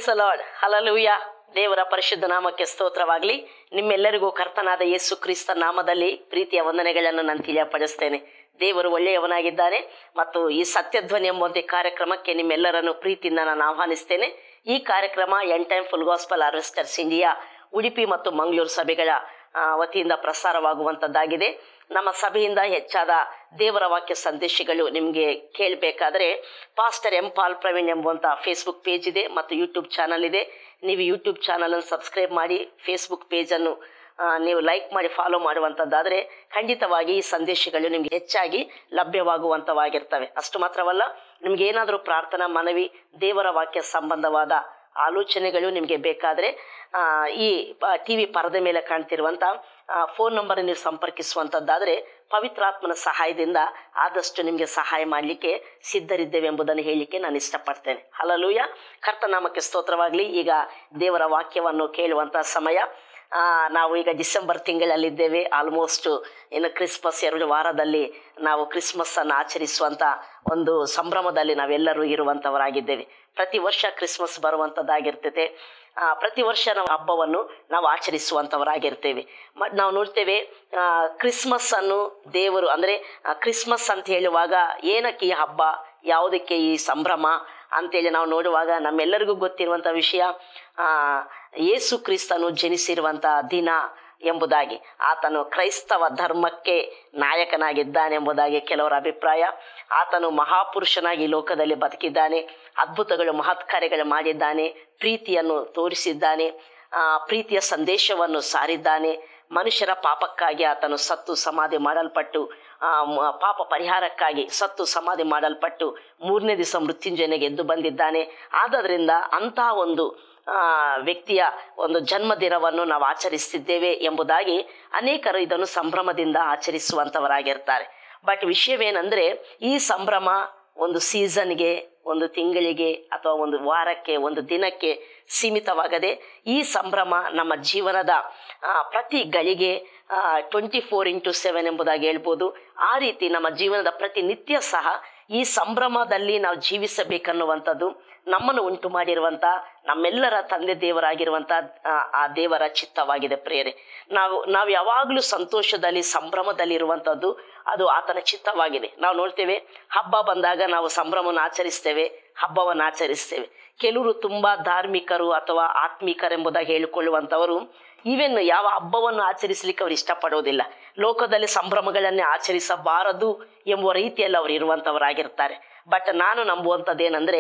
price lord hallelujah ದೇವರ ಪರಿಶುದ್ಧ ನಾಮಕ್ಕೆ ಸ್ತೋತ್ರವಾಗಲಿ ನಿಮ್ಮೆಲ್ಲರಿಗೂ ಕರ್ತನಾದ ಯೇಸು ಕ್ರಿಸ್ತ ನಾಮದಲ್ಲಿ ಪ್ರೀತಿಯ ವಂದನೆಗಳನ್ನು ನಾನು ತಿಳಿಯಪಡಿಸ್ತೇನೆ ದೇವರು ಒಳ್ಳೆಯವನಾಗಿದ್ದಾನೆ ಮತ್ತು ಈ ಸತ್ಯಧ್ವನಿ ಎಂಬಂತೆ ಕಾರ್ಯಕ್ರಮಕ್ಕೆ ನಿಮ್ಮೆಲ್ಲರನ್ನು ಪ್ರೀತಿಯಿಂದ ನಾನು ಆಹ್ವಾನಿಸ್ತೇನೆ ಈ ಕಾರ್ಯಕ್ರಮ end time full gospel harvesters India Udupi ಮತ್ತು ಮಂಗಳೂರು ಸಭೆಗಳ ಆ, ವತಿಯಿಂದ ಪ್ರಸಾರವಾಗುವಂಥದ್ದಾಗಿದೆ ನಮ್ಮ ಸಭೆಯಿಂದ ಹೆಚ್ಚಾದ ದೇವರ ವಾಕ್ಯ ಸಂದೇಶಗಳು ನಿಮಗೆ ಕೇಳಬೇಕಾದ್ರೆ ಪಾಸ್ಟರ್ ಎಂ ಪಾಲ್ ಪ್ರವೀಣ್ ಎಂಬುವಂಥ ಫೇಸ್ಬುಕ್ ಪೇಜ್ ಇದೆ ಮತ್ತು ಯೂಟ್ಯೂಬ್ ಚಾನಲ್ ಇದೆ ನೀವು ಯೂಟ್ಯೂಬ್ ಚಾನಲನ್ನು ಸಬ್ಸ್ಕ್ರೈಬ್ ಮಾಡಿ ಫೇಸ್ಬುಕ್ ಪೇಜನ್ನು ಆ, ನೀವು ಲೈಕ್ ಮಾಡಿ ಫಾಲೋ ಮಾಡುವಂಥದ್ದಾದರೆ ಖಂಡಿತವಾಗಿ ಈ ಸಂದೇಶಗಳು ನಿಮಗೆ ಹೆಚ್ಚಾಗಿ ಲಭ್ಯವಾಗುವಂಥವಾಗಿರ್ತವೆ ಅಷ್ಟು ಮಾತ್ರವಲ್ಲ ನಿಮ್ಗೆ ಏನಾದರೂ ಪ್ರಾರ್ಥನಾ ಮನವಿ ದೇವರ ವಾಕ್ಯ ಸಂಬಂಧವಾದ ಆಲೋಚನೆಗಳು ನಿಮಗೆ ಬೇಕಾದರೆ ಆ, ಈ ಟಿ ವಿ ಪರದೆ ಮೇಲೆ ಕಾಣ್ತಿರುವಂಥ ಫೋನ್ ನಂಬರ್ ನೀವು ಸಂಪರ್ಕಿಸುವಂಥದ್ದಾದರೆ ಪವಿತ್ರಾತ್ಮನ ಸಹಾಯದಿಂದ ಆದಷ್ಟು ನಿಮಗೆ ಸಹಾಯ ಮಾಡಲಿಕ್ಕೆ ಸಿದ್ಧರಿದ್ದೇವೆ ಎಂಬುದನ್ನು ಹೇಳಲಿಕ್ಕೆ ನಾನು ಇಷ್ಟಪಡ್ತೇನೆ ಹಲಲೂಯ ಕರ್ತನಾಮಕ್ಕೆ ಸ್ತೋತ್ರವಾಗಲಿ ಈಗ ದೇವರ ವಾಕ್ಯವನ್ನು ಕೇಳುವಂಥ ಸಮಯ ಆ, ನಾವು ಈಗ ಡಿಸೆಂಬರ್ ತಿಂಗಳಲ್ಲಿದ್ದೇವೆ ಆಲ್ಮೋಸ್ಟ್ ಇನ್ನು ಕ್ರಿಸ್ಮಸ್ ಎರಡು ವಾರದಲ್ಲಿ ನಾವು ಕ್ರಿಸ್ಮಸ್ಸನ್ನು ಆಚರಿಸುವಂಥ ಒಂದು ಸಂಭ್ರಮದಲ್ಲಿ ನಾವೆಲ್ಲರೂ ಇರುವಂಥವರಾಗಿದ್ದೇವೆ ಪ್ರತಿ ವರ್ಷ ಕ್ರಿಸ್ಮಸ್ ಬರುವಂಥದ್ದಾಗಿರ್ತೈತೆ ಆ, ಪ್ರತಿ ವರ್ಷ ನಾವು ಹಬ್ಬವನ್ನು ನಾವು ಆಚರಿಸುವಂಥವರಾಗಿರ್ತೇವೆ ಮ ನಾವು ನೋಡ್ತೇವೆ ಆ, ಕ್ರಿಸ್ಮಸ್ ಅನ್ನು ದೇವರು ಅಂದರೆ ಕ್ರಿಸ್ಮಸ್ ಅಂತ ಹೇಳುವಾಗ ಏನಕ್ಕೆ ಈ ಹಬ್ಬ ಯಾವುದಕ್ಕೆ ಈ ಸಂಭ್ರಮ ಅಂತೇಳಿ ನಾವು ನೋಡುವಾಗ ನಮ್ಮೆಲ್ಲರಿಗೂ ಗೊತ್ತಿರುವಂಥ ವಿಷಯ ಆ, ಯೇಸು ಕ್ರಿಸ್ತನು ಜನಿಸಿರುವಂಥ ದಿನ ಎಂಬುದಾಗಿ ಆತನು ಕ್ರೈಸ್ತವ ಧರ್ಮಕ್ಕೆ ನಾಯಕನಾಗಿದ್ದಾನೆಂಬುದಾಗಿ ಕೆಲವರ ಅಭಿಪ್ರಾಯ ಆತನು ಮಹಾಪುರುಷನಾಗಿ ಈ ಲೋಕದಲ್ಲಿ ಬದುಕಿದ್ದಾನೆ ಅದ್ಭುತಗಳು ಮಹತ್ ಕಾರ್ಯಗಳು ಮಾಡಿದ್ದಾನೆ ಪ್ರೀತಿಯನ್ನು ತೋರಿಸಿದ್ದಾನೆ ಆ, ಪ್ರೀತಿಯ ಸಂದೇಶವನ್ನು ಸಾರಿದ್ದಾನೆ ಮನುಷ್ಯರ ಪಾಪಕ್ಕಾಗಿ ಆತನು ಸತ್ತು ಸಮಾಧಿ ಮಾಡಲ್ಪಟ್ಟು ಆ, ಮ- ಪಾಪ ಪರಿಹಾರಕ್ಕಾಗಿ ಸತ್ತು ಸಮಾಧಿ ಮಾಡಲ್ಪಟ್ಟು ಮೂರನೇ ದಿವಸ ಮೃತ್ಯುಂಜಯನಿಗೆ ಎದ್ದು ಬಂದಿದ್ದಾನೆ ಆದದ್ರಿಂದ ಅಂತಹ ಒಂದು ಆ, ವ್ಯಕ್ತಿಯ ಒಂದು ಜನ್ಮದಿನವನ್ನು ನಾವು ಆಚರಿಸ್ತಿದ್ದೇವೆ ಎಂಬುದಾಗಿ ಅನೇಕರು ಇದನ್ನು ಸಂಭ್ರಮದಿಂದ ಆಚರಿಸುವಂಥವರಾಗಿರ್ತಾರೆ ಬಟ್ ವಿಷಯವೇನೆಂದರೆ ಈ ಸಂಭ್ರಮ ಒಂದು ಸೀಸನ್ಗೆ ಒಂದು ತಿಂಗಳಿಗೆ ಅಥವಾ ಒಂದು ವಾರಕ್ಕೆ ಒಂದು ದಿನಕ್ಕೆ ಸೀಮಿತವಾಗದೆ ಈ ಸಂಭ್ರಮ ನಮ್ಮ ಜೀವನದ ಆ, ಪ್ರತಿ ಗಳಿಗೆ ಟ್ವೆಂಟಿ ಫೋರ್ ಇಂಟು ಸೆವೆನ್ ಎಂಬುದಾಗಿ ಹೇಳ್ಬೋದು ಆ ರೀತಿ ನಮ್ಮ ಜೀವನದ ಪ್ರತಿನಿತ್ಯ ಸಹ ಈ ಸಂಭ್ರಮದಲ್ಲಿ ನಾವು ಜೀವಿಸಬೇಕನ್ನುವಂಥದ್ದು ನಮ್ಮನ್ನು ಉಂಟು ಮಾಡಿರುವಂಥ ನಮ್ಮೆಲ್ಲರ ತಂದೆ ದೇವರಾಗಿರುವಂಥ ಆ, ಆ ದೇವರ ಚಿತ್ತವಾಗಿದೆ ಪ್ರೇರೆ ನಾವು ನಾವು ಯಾವಾಗಲೂ ಸಂತೋಷದಲ್ಲಿ ಸಂಭ್ರಮದಲ್ಲಿ ಇರುವಂಥದ್ದು ಅದು ಆತನ ಚಿತ್ತವಾಗಿದೆ ನಾವು ನೋಡ್ತೇವೆ ಹಬ್ಬ ಬಂದಾಗ ನಾವು ಸಂಭ್ರಮವನ್ನು ಆಚರಿಸ್ತೇವೆ ಹಬ್ಬವನ್ನು ಆಚರಿಸ್ತೇವೆ ಕೆಲವರು ತುಂಬ ಧಾರ್ಮಿಕರು ಅಥವಾ ಆತ್ಮಿಕರೆಂಬುದಾಗಿ ಹೇಳಿಕೊಳ್ಳುವಂಥವರು ಈವೆನ್ ಯಾವ ಹಬ್ಬವನ್ನು ಆಚರಿಸಲಿಕ್ಕೆ ಅವರು ಇಷ್ಟಪಡೋದಿಲ್ಲ ಲೋಕದಲ್ಲಿ ಸಂಭ್ರಮಗಳನ್ನೇ ಆಚರಿಸಬಾರದು ಎಂಬುವ ರೀತಿಯಲ್ಲಿ ಅವರು ಇರುವಂಥವರಾಗಿರ್ತಾರೆ ಬಟ್ ನಾನು ನಂಬುವಂಥದ್ದೇನೆಂದರೆ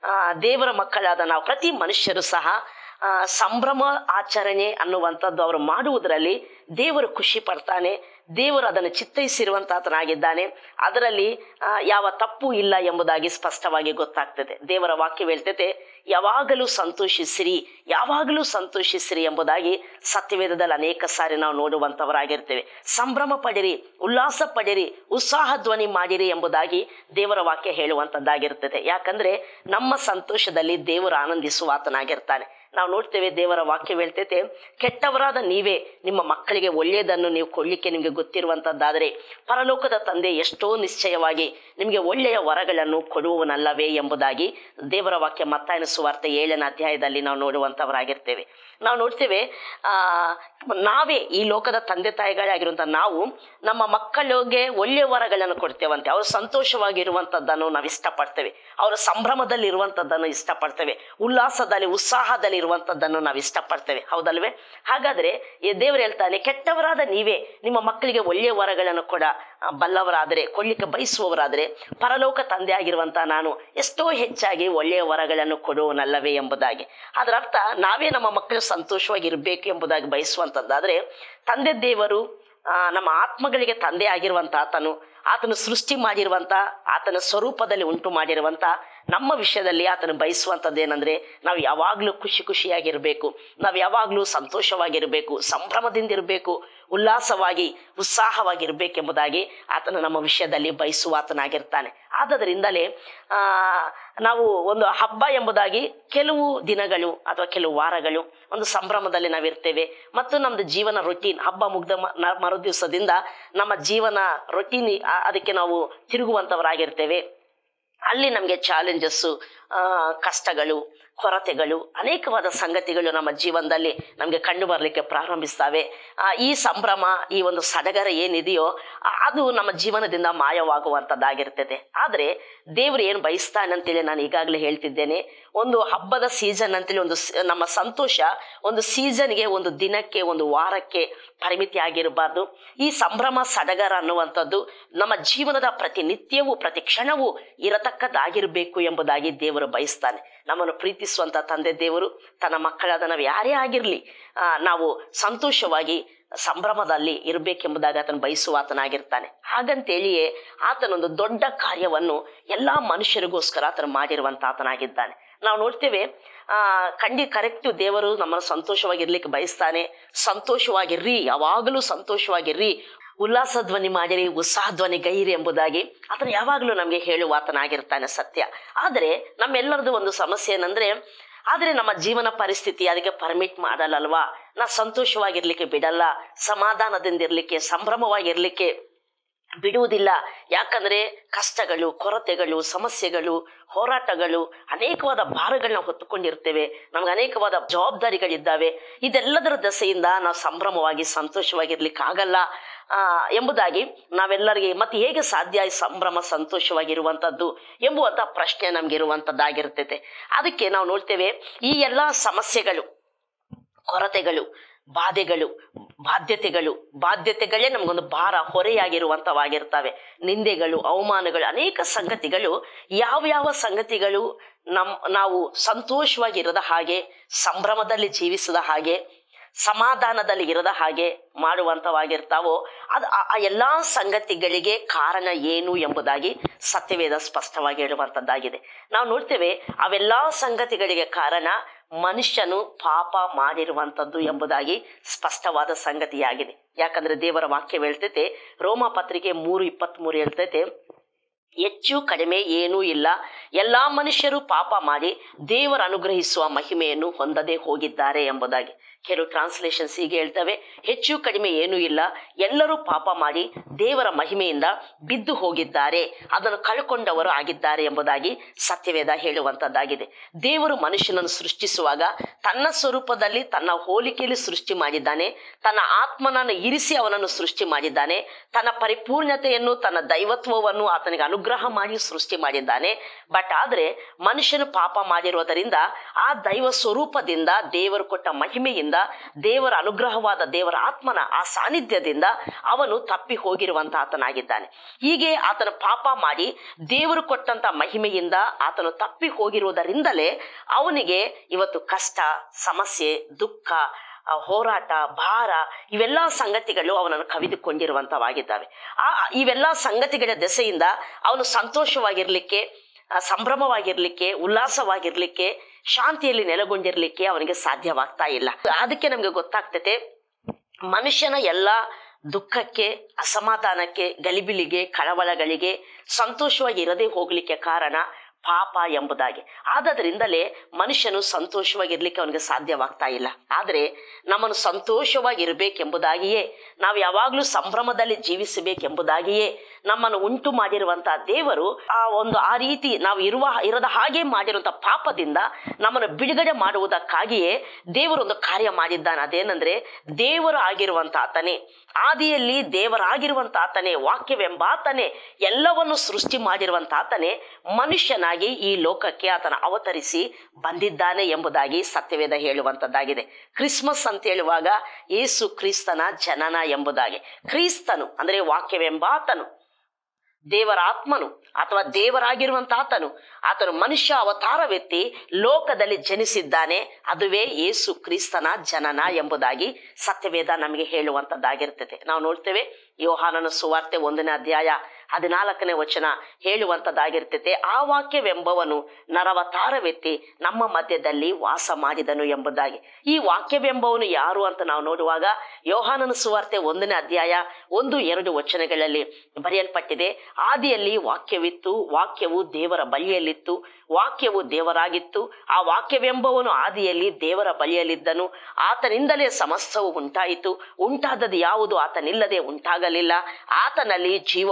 ದೇವರ ಮಕ್ಕಳಾದ ನಾವು ಪ್ರತಿ ಮನುಷ್ಯರು ಸಹ ಆ, ಸಂಭ್ರಮ ಆಚರಣೆ ಅನ್ನುವಂಥದ್ದು ಅವರು ಮಾಡುವುದರಲ್ಲಿ ದೇವರು ಖುಷಿ ಪಡ್ತಾನೆ ದೇವರು ಅದನ್ನು ಚಿತ್ತೈಸಿರುವಂತಾತನಾಗಿದ್ದಾನೆ ಅದರಲ್ಲಿ ಆ, ಯಾವ ತಪ್ಪು ಇಲ್ಲ ಎಂಬುದಾಗಿ ಸ್ಪಷ್ಟವಾಗಿ ಗೊತ್ತಾಗ್ತದೆ ದೇವರ ವಾಕ್ಯ ಹೇಳ್ತೈತೆ ಯಾವಾಗಲೂ ಸಂತೋಷಿಸಿರಿ ಯಾವಾಗಲೂ ಸಂತೋಷಿಸಿರಿ ಎಂಬುದಾಗಿ ಸತ್ಯವೇದದಲ್ಲಿ ಅನೇಕ ಸಾರಿ ನಾವು ನೋಡುವಂಥವರಾಗಿರ್ತೇವೆ ಸಂಭ್ರಮ ಪಡಿರಿ ಉಲ್ಲಾಸ ಪಡಿರಿ ಉತ್ಸಾಹ ಧ್ವನಿ ಮಾಡಿರಿ ಎಂಬುದಾಗಿ ದೇವರ ವಾಕ್ಯ ಹೇಳುವಂಥದ್ದಾಗಿರ್ತದೆ ಯಾಕಂದ್ರೆ ನಮ್ಮ ಸಂತೋಷದಲ್ಲಿ ದೇವರು ಆನಂದಿಸುವ ಆತನಾಗಿರ್ತಾನೆ ನಾವು ನೋಡ್ತೇವೆ ದೇವರ ವಾಕ್ಯ ಹೇಳ್ತೈತೆ ಕೆಟ್ಟವರಾದ ನೀವೇ ನಿಮ್ಮ ಮಕ್ಕಳಿಗೆ ಒಳ್ಳೆಯದನ್ನು ನೀವು ಕೊಡ್ಲಿಕ್ಕೆ ನಿಮಗೆ ಗೊತ್ತಿರುವಂಥದ್ದಾದರೆ ಪರಲೋಕದ ತಂದೆ ಎಷ್ಟೋ ನಿಶ್ಚಯವಾಗಿ ನಿಮಗೆ ಒಳ್ಳೆಯ ವರಗಳನ್ನು ಕೊಡುವವನಲ್ಲವೇ ಎಂಬುದಾಗಿ ದೇವರ ವಾಕ್ಯ ಮತ್ತಾಯನ ಸುವಾರ್ತೆ ಏಳನೇ ಅಧ್ಯಾಯದಲ್ಲಿ ನಾವು ನೋಡುವಂಥವರಾಗಿರ್ತೇವೆ ನಾವು ನೋಡ್ತೇವೆ ಆ, ನಾವೇ ಈ ಲೋಕದ ತಂದೆ ತಾಯಿಗಳಾಗಿರುವಂಥ ನಾವು ನಮ್ಮ ಮಕ್ಕಳಿಗೆ ಒಳ್ಳೆಯ ವರಗಳನ್ನು ಕೊಡ್ತೇವಂತೆ ಅವರು ಸಂತೋಷವಾಗಿರುವಂಥದ್ದನ್ನು ನಾವು ಇಷ್ಟಪಡ್ತೇವೆ ಅವರ ಸಂಭ್ರಮದಲ್ಲಿ ಇರುವಂಥದ್ದನ್ನು ಇಷ್ಟಪಡ್ತೇವೆ ಉಲ್ಲಾಸದಲ್ಲಿ ಉತ್ಸಾಹದಲ್ಲಿ ಇರುವಂಥದ್ದನ್ನು ನಾವು ಇಷ್ಟಪಡ್ತೇವೆ ಹೌದಲ್ವೇ ಹಾಗಾದ್ರೆ ಈ ದೇವರು ಹೇಳ್ತಾನೆ ಕೆಟ್ಟವರಾದ ನೀವೇ ನಿಮ್ಮ ಮಕ್ಕಳಿಗೆ ಒಳ್ಳೆಯ ವರಗಳನ್ನು ಕೊಡ ಆ, ಬಲ್ಲವರಾದರೆ ಕೊಡ್ಲಿಕ್ಕೆ ಬಯಸುವವರಾದರೆ ಪರಲೋಕ ತಂದೆ ಆಗಿರುವಂಥ ನಾನು ಎಷ್ಟೋ ಹೆಚ್ಚಾಗಿ ಒಳ್ಳೆಯ ವರಗಳನ್ನು ಕೊಡುವನಲ್ಲವೇ ಎಂಬುದಾಗಿ ಅದರ ಅರ್ಥ ನಾವೇ ನಮ್ಮ ಮಕ್ಕಳು ಸಂತೋಷವಾಗಿ ಇರಬೇಕು ಎಂಬುದಾಗಿ ಬಯಸುವಂಥದ್ದಾದರೆ ತಂದೆ ದೇವರು ಆ, ನಮ್ಮ ಆತ್ಮಗಳಿಗೆ ತಂದೆ ಆಗಿರುವಂಥ ಆತನು ಆತನು ಸೃಷ್ಟಿ ಮಾಡಿರುವಂಥ ಆತನ ಸ್ವರೂಪದಲ್ಲಿ ಉಂಟು ಮಾಡಿರುವಂಥ ನಮ್ಮ ವಿಷಯದಲ್ಲಿ ಆತನು ಬಯಸುವಂಥದ್ದು ಏನಂದರೆ ನಾವು ಯಾವಾಗಲೂ ಖುಷಿ ಖುಷಿಯಾಗಿರಬೇಕು ನಾವು ಯಾವಾಗಲೂ ಸಂತೋಷವಾಗಿರಬೇಕು ಸಂಭ್ರಮದಿಂದ ಇರಬೇಕು ಉಲ್ಲಾಸವಾಗಿ ಉತ್ಸಾಹವಾಗಿರಬೇಕೆಂಬುದಾಗಿ ಆತನು ನಮ್ಮ ವಿಷಯದಲ್ಲಿ ಬಯಸುವ ಆತನಾಗಿರ್ತಾನೆ ಆದ್ದರಿಂದಲೇ ಆ, ನಾವು ಒಂದು ಹಬ್ಬ ಎಂಬುದಾಗಿ ಕೆಲವು ದಿನಗಳು ಅಥವಾ ಕೆಲವು ವಾರಗಳು ಒಂದು ಸಂಭ್ರಮದಲ್ಲಿ ನಾವಿರ್ತೇವೆ ಮತ್ತು ನಮ್ಮದು ಜೀವನ ರೊಟೀನ್ ಹಬ್ಬ ಮುಗ್ದ ಮ- ನ- ಮರುದಿವಸದಿಂದ ನಮ್ಮ ಜೀವನ ರೊಟೀನ್ ಅದಕ್ಕೆ ನಾವು ತಿರುಗುವಂಥವರಾಗಿರ್ತೇವೆ ಅಲ್ಲಿ ನಮಗೆ ಚಾಲೆಂಜಸ್ಸು ಕಷ್ಟಗಳು ಕೊರತೆಗಳು ಅನೇಕವಾದ ಸಂಗತಿಗಳು ನಮ್ಮ ಜೀವನದಲ್ಲಿ ನಮಗೆ ಕಂಡು ಬರಲಿಕ್ಕೆ ಪ್ರಾರಂಭಿಸ್ತವೆ ಆ, ಈ ಸಂಭ್ರಮ ಈ ಒಂದು ಸಡಗರ ಏನಿದೆಯೋ ಆ, ಅದು ನಮ್ಮ ಜೀವನದಿಂದ ಮಾಯವಾಗುವಂಥದ್ದಾಗಿರ್ತದೆ ಆದರೆ ದೇವರು ಏನು ಬಯಸ್ತಾನೆ ಅಂತೇಳಿ ನಾನು ಈಗಾಗಲೇ ಹೇಳ್ತಿದ್ದೇನೆ ಒಂದು ಹಬ್ಬದ ಸೀಸನ್ ಅಂತೇಳಿ ಒಂದು ಸ- ನಮ್ಮ ಸಂತೋಷ ಒಂದು ಸೀಸನ್ಗೆ ಒಂದು ದಿನಕ್ಕೆ ಒಂದು ವಾರಕ್ಕೆ ಪರಿಮಿತಿ ಆಗಿರಬಾರ್ದು ಈ ಸಂಭ್ರಮ ಸಡಗರ ಅನ್ನುವಂಥದ್ದು ನಮ್ಮ ಜೀವನದ ಪ್ರತಿನಿತ್ಯವೂ ಪ್ರತಿ ಕ್ಷಣವೂ ಇರತಕ್ಕದ್ದಾಗಿರಬೇಕು ಎಂಬುದಾಗಿ ದೇವರು ಬಯಸ್ತಾನೆ ನಮ್ಮನ್ನು ಪ್ರೀತಿಸುವಂತ ತಂದೆ ದೇವರು ತನ್ನ ಮಕ್ಕಳಾದ ನಾವು ಯಾರೇ ಆಗಿರಲಿ ನಾವು ಸಂತೋಷವಾಗಿ ಸಂಭ್ರಮದಲ್ಲಿ ಇರಬೇಕೆಂಬುದಾಗಿ ಆತನು ಬಯಸುವ ಆತನಾಗಿರ್ತಾನೆ ಹಾಗಂತೇಳಿಯೇ ಆತನೊಂದು ದೊಡ್ಡ ಕಾರ್ಯವನ್ನು ಎಲ್ಲಾ ಮನುಷ್ಯರಿಗೋಸ್ಕರ ಆತನು ಮಾಡಿರುವಂತ ಆತನಾಗಿದ್ದಾನೆ ನಾವು ನೋಡ್ತೇವೆ ಆ ಖಂಡಿ ಕರೆಕ್ಟು ದೇವರು ನಮ್ಮನ್ನು ಸಂತೋಷವಾಗಿರ್ಲಿಕ್ಕೆ ಬಯಸ್ತಾನೆ ಸಂತೋಷವಾಗಿರ್ರಿ ಯಾವಾಗಲೂ ಸಂತೋಷವಾಗಿರ್ರಿ ಉಲ್ಲಾಸ ಧ್ವನಿ ಮಾಡಿರಿ ಉತ್ಸಾಹ ಧ್ವನಿ ಗೈರಿ ಎಂಬುದಾಗಿ ಆತನು ಯಾವಾಗಲೂ ನಮಗೆ ಹೇಳುವ ಆತನಾಗಿರ್ತಾನೆ ಸತ್ಯ ಆದರೆ ನಮ್ಮೆಲ್ಲರದು ಒಂದು ಸಮಸ್ಯೆ ಏನಂದ್ರೆ ಆದರೆ ನಮ್ಮ ಜೀವನ ಪರಿಸ್ಥಿತಿ ಅದಕ್ಕೆ ಪರ್ಮಿಟ್ ಮಾಡಲ್ಲಲ್ವಾ ನಾ ಸಂತೋಷವಾಗಿರ್ಲಿಕ್ಕೆ ಬಿಡಲ್ಲ ಸಮಾಧಾನದಿಂದ ಇರ್ಲಿಕ್ಕೆ ಸಂಭ್ರಮವಾಗಿರ್ಲಿಕ್ಕೆ ಬಿಡುವುದಿಲ್ಲ ಯಾಕಂದ್ರೆ ಕಷ್ಟಗಳು ಕೊರತೆಗಳು ಸಮಸ್ಯೆಗಳು ಹೋರಾಟಗಳು ಅನೇಕವಾದ ಭಾರಗಳನ್ನ ಹೊತ್ತುಕೊಂಡಿರ್ತೇವೆ ನಮ್ಗೆ ಅನೇಕವಾದ ಜವಾಬ್ದಾರಿಗಳಿದ್ದಾವೆ ಇದೆಲ್ಲದರ ದಸೆಯಿಂದ ನಾವು ಸಂಭ್ರಮವಾಗಿ ಸಂತೋಷವಾಗಿರ್ಲಿಕ್ಕೆ ಆಗಲ್ಲ ಆ, ಎಂಬುದಾಗಿ ನಾವೆಲ್ಲರಿಗೆ ಮತ್ತೆ ಹೇಗೆ ಸಾಧ್ಯ ಈ ಸಂಭ್ರಮ ಸಂತೋಷವಾಗಿರುವಂಥದ್ದು ಎಂಬುವಂಥ ಪ್ರಶ್ನೆ ನಮ್ಗೆ ಇರುವಂಥದ್ದಾಗಿರ್ತೈತೆ ಅದಕ್ಕೆ ನಾವು ನೋಡ್ತೇವೆ ಈ ಎಲ್ಲ ಸಮಸ್ಯೆಗಳು ಕೊರತೆಗಳು ಬಾಧೆಗಳು ಬಾಧ್ಯತೆಗಳು ಬಾಧ್ಯತೆಗಳೇ ನಮಗೊಂದು ಭಾರ ಹೊರೆಯಾಗಿರುವಂತವಾಗಿರ್ತವೆ ನಿಂದೆಗಳು ಅವಮಾನಗಳು ಅನೇಕ ಸಂಗತಿಗಳು ಯಾವ ಯಾವ ಸಂಗತಿಗಳು ನಮ್ ನಾವು ಸಂತೋಷವಾಗಿರದ ಹಾಗೆ ಸಂಭ್ರಮದಲ್ಲಿ ಜೀವಿಸದ ಹಾಗೆ ಸಮಾಧಾನದಲ್ಲಿ ಇರದ ಹಾಗೆ ಮಾಡುವಂತವಾಗಿರ್ತಾವೋ ಅದು ಆ ಆ ಎಲ್ಲಾ ಸಂಗತಿಗಳಿಗೆ ಕಾರಣ ಏನು ಎಂಬುದಾಗಿ ಸತ್ಯವೇದ ಸ್ಪಷ್ಟವಾಗಿ ಹೇಳುವಂತದ್ದಾಗಿದೆ ನಾವು ನೋಡ್ತೇವೆ ಅವೆಲ್ಲಾ ಸಂಗತಿಗಳಿಗೆ ಕಾರಣ ಮನುಷ್ಯನು ಪಾಪ ಮಾಡಿರುವಂಥದ್ದು ಎಂಬುದಾಗಿ ಸ್ಪಷ್ಟವಾದ ಸಂಗತಿಯಾಗಿದೆ ಯಾಕಂದ್ರೆ ದೇವರ ವಾಕ್ಯ ಹೇಳ್ತೈತೆ ರೋಮ ಪತ್ರಿಕೆ ಮೂರು ಇಪ್ಪತ್ತ್ ಮೂರು ಹೇಳ್ತೈತೆ ಹೆಚ್ಚು ಕಡಿಮೆ ಏನೂ ಇಲ್ಲ ಎಲ್ಲಾ ಮನುಷ್ಯರು ಪಾಪ ಮಾಡಿ ದೇವರ ಅನುಗ್ರಹಿಸುವ ಮಹಿಮೆಯನ್ನು ಹೊಂದದೆ ಹೋಗಿದ್ದಾರೆ ಎಂಬುದಾಗಿ ಕೆಲವು ಟ್ರಾನ್ಸ್ಲೇಷನ್ಸ್ ಹೀಗೆ ಹೇಳ್ತವೆ ಹೆಚ್ಚು ಕಡಿಮೆ ಏನೂ ಇಲ್ಲ ಎಲ್ಲರೂ ಪಾಪ ಮಾಡಿ ದೇವರ ಮಹಿಮೆಯಿಂದ ಬಿದ್ದು ಹೋಗಿದ್ದಾರೆ ಅದನ್ನು ಕಳ್ಕೊಂಡವರು ಆಗಿದ್ದಾರೆ ಎಂಬುದಾಗಿ ಸತ್ಯವೇದ ಹೇಳುವಂತದ್ದಾಗಿದೆ ದೇವರು ಮನುಷ್ಯನನ್ನು ಸೃಷ್ಟಿಸುವಾಗ ತನ್ನ ಸ್ವರೂಪದಲ್ಲಿ ತನ್ನ ಹೋಲಿಕೆಯಲ್ಲಿ ಸೃಷ್ಟಿ ಮಾಡಿದ್ದಾನೆ ತನ್ನ ಆತ್ಮನನ್ನು ಇರಿಸಿ ಅವನನ್ನು ಸೃಷ್ಟಿ ಮಾಡಿದ್ದಾನೆ ತನ್ನ ಪರಿಪೂರ್ಣತೆಯನ್ನು ತನ್ನ ದೈವತ್ವವನ್ನು ಆತನಿಗೆ ಅನುಗ್ರಹ ಮಾಡಿ ಸೃಷ್ಟಿ ಮಾಡಿದ್ದಾನೆ ಬಟ್ ಆದ್ರೆ ಮನುಷ್ಯನು ಪಾಪ ಮಾಡಿರೋದರಿಂದ ಆ ದೈವ ಸ್ವರೂಪದಿಂದ ದೇವರು ಕೊಟ್ಟ ಮಹಿಮೆಯಿಂದ ದೇವರ ಅನುಗ್ರಹವಾದ ದೇವರ ಆತ್ಮನ ಆ ಸಾನ್ನಿಧ್ಯದಿಂದ ಅವನು ತಪ್ಪಿ ಹೋಗಿರುವಂತ ಆತನಾಗಿದ್ದಾನೆ ಹೀಗೆ ಆತನ ಪಾಪ ಮಾಡಿ ದೇವರು ಕೊಟ್ಟಂತ ಮಹಿಮೆಯಿಂದ ಆತನು ತಪ್ಪಿ ಹೋಗಿರುವುದರಿಂದಲೇ ಅವನಿಗೆ ಇವತ್ತು ಕಷ್ಟ ಸಮಸ್ಯೆ ದುಃಖ ಆ ಹೋರಾಟ ಭಾರ ಇವೆಲ್ಲ ಸಂಗತಿಗಳು ಅವನನ್ನು ಕವಿದುಕೊಂಡಿರುವಂತವಾಗಿದ್ದಾವೆ ಆ ಇವೆಲ್ಲ ಸಂಗತಿಗಳ ದೆಸೆಯಿಂದ ಅವನು ಸಂತೋಷವಾಗಿರ್ಲಿಕ್ಕೆ ಆ, ಸಂಭ್ರಮವಾಗಿರ್ಲಿಕ್ಕೆ ಉಲ್ಲಾಸವಾಗಿರ್ಲಿಕ್ಕೆ ಶಾಂತಿಯಲ್ಲಿ ನೆಲೆಗೊಂಡಿರ್ಲಿಕ್ಕೆ ಅವನಿಗೆ ಸಾಧ್ಯವಾಗ್ತಾ ಇಲ್ಲ ಅದಕ್ಕೆ ನಮ್ಗೆ ಗೊತ್ತಾಗ್ತೈತೆ ಮನುಷ್ಯನ ಎಲ್ಲ ದುಃಖಕ್ಕೆ ಅಸಮಾಧಾನಕ್ಕೆ ಗಲಿಬಿಲಿಗೆ ಕಳವಳಗಳಿಗೆ ಸಂತೋಷವಾಗಿ ಇರದೆ ಹೋಗ್ಲಿಕ್ಕೆ ಕಾರಣ ಪಾಪ ಎಂಬುದಾಗಿ ಆದದ್ರಿಂದಲೇ ಮನುಷ್ಯನು ಸಂತೋಷವಾಗಿರ್ಲಿಕ್ಕೆ ಅವನಿಗೆ ಸಾಧ್ಯವಾಗ್ತಾ ಇಲ್ಲ ಆದರೆ ನಮ್ಮನ್ನು ಸಂತೋಷವಾಗಿರ್ಬೇಕೆಂಬುದಾಗಿಯೇ ನಾವು ಯಾವಾಗಲೂ ಸಂಭ್ರಮದಲ್ಲಿ ಜೀವಿಸಬೇಕೆಂಬುದಾಗಿಯೇ ನಮ್ಮನ್ನು ಉಂಟು ಮಾಡಿರುವಂತಹ ದೇವರು ಆ ಒಂದು ಆ ರೀತಿ ನಾವು ಇರುವ ಇರದ ಹಾಗೆ ಮಾಡಿರುವಂತಹ ಪಾಪದಿಂದ ನಮ್ಮನ್ನು ಬಿಡುಗಡೆ ಮಾಡುವುದಕ್ಕಾಗಿಯೇ ದೇವರು ಒಂದು ಕಾರ್ಯ ಮಾಡಿದ್ದಾನೆ ಅದೇನೆಂದ್ರೆ ದೇವರು ಆಗಿರುವಂತ ಆತನೇ ಆದಿಯಲ್ಲಿ ದೇವರಾಗಿರುವಂತ ಆತನೇ ವಾಕ್ಯವೆಂಬ ಆತನೇ ಎಲ್ಲವನ್ನು ಸೃಷ್ಟಿ ಮಾಡಿರುವಂತ ಆತನೇ ಮನುಷ್ಯನಾಗಿ ಈ ಲೋಕಕ್ಕೆ ಆತನ ಅವತರಿಸಿ ಬಂದಿದ್ದಾನೆ ಎಂಬುದಾಗಿ ಸತ್ಯವೇದ ಹೇಳುವಂತದ್ದಾಗಿದೆ ಕ್ರಿಸ್ಮಸ್ ಅಂತ ಹೇಳುವಾಗ ಯೇಸು ಕ್ರಿಸ್ತನ ಜನನ ಎಂಬುದಾಗಿ ಕ್ರಿಸ್ತನು ಅಂದ್ರೆ ವಾಕ್ಯವೆಂಬ ಆತನು ದೇವರ ಆತ್ಮನು ಅಥವಾ ದೇವರಾಗಿರುವಂತ ಆತನು ಆತನು ಮನುಷ್ಯ ಅವತಾರವೆತ್ತಿ ಲೋಕದಲ್ಲಿ ಜನಿಸಿದ್ದಾನೆ ಅದುವೇ ಯೇಸು ಕ್ರಿಸ್ತನ ಜನನ ಎಂಬುದಾಗಿ ಸತ್ಯವೇದ ನಮಗೆ ಹೇಳುವಂತದ್ದಾಗಿರ್ತದೆ ನಾವು ನೋಡ್ತೇವೆ ಯೋಹಾನನ ಸುವಾರ್ತೆ ಒಂದನೇ ಅಧ್ಯಾಯ ಹದಿನಾಲ್ಕನೇ ವಚನ ಹೇಳುವಂತದ್ದಾಗಿರ್ತೈತೆ ಆ ವಾಕ್ಯವೆಂಬವನು ನರವತಾರವೆತ್ತಿ ನಮ್ಮ ಮಧ್ಯದಲ್ಲಿ ವಾಸ ಮಾಡಿದನು ಎಂಬುದಾಗಿ ಈ ವಾಕ್ಯವೆಂಬವನು ಯಾರು ಅಂತ ನಾವು ನೋಡುವಾಗ ಯೋಹಾನನ ಸುವಾರ್ತೆ ಒಂದನೇ ಅಧ್ಯಾಯ ಒಂದು ಎರಡು ವಚನಗಳಲ್ಲಿ ಬರೆಯಲ್ಪಟ್ಟಿದೆ ಆದಿಯಲ್ಲಿ ವಾಕ್ಯವಿತ್ತು ವಾಕ್ಯವು ದೇವರ ಬಳಿಯಲ್ಲಿತ್ತು ವಾಕ್ಯವು ದೇವರಾಗಿತ್ತು ಆ ವಾಕ್ಯವೆಂಬವನು ಆದಿಯಲ್ಲಿ ದೇವರ ಬಳಿಯಲ್ಲಿದ್ದನು ಆತನಿಂದಲೇ ಸಮಸ್ತವು ಉಂಟಾಯಿತು ಉಂಟಾದದ್ದು ಯಾವುದು ಆತನಿಲ್ಲದೆ ಉಂಟಾಗಲಿಲ್ಲ ಆತನಲ್ಲಿ ಜೀವವಿತ್ತು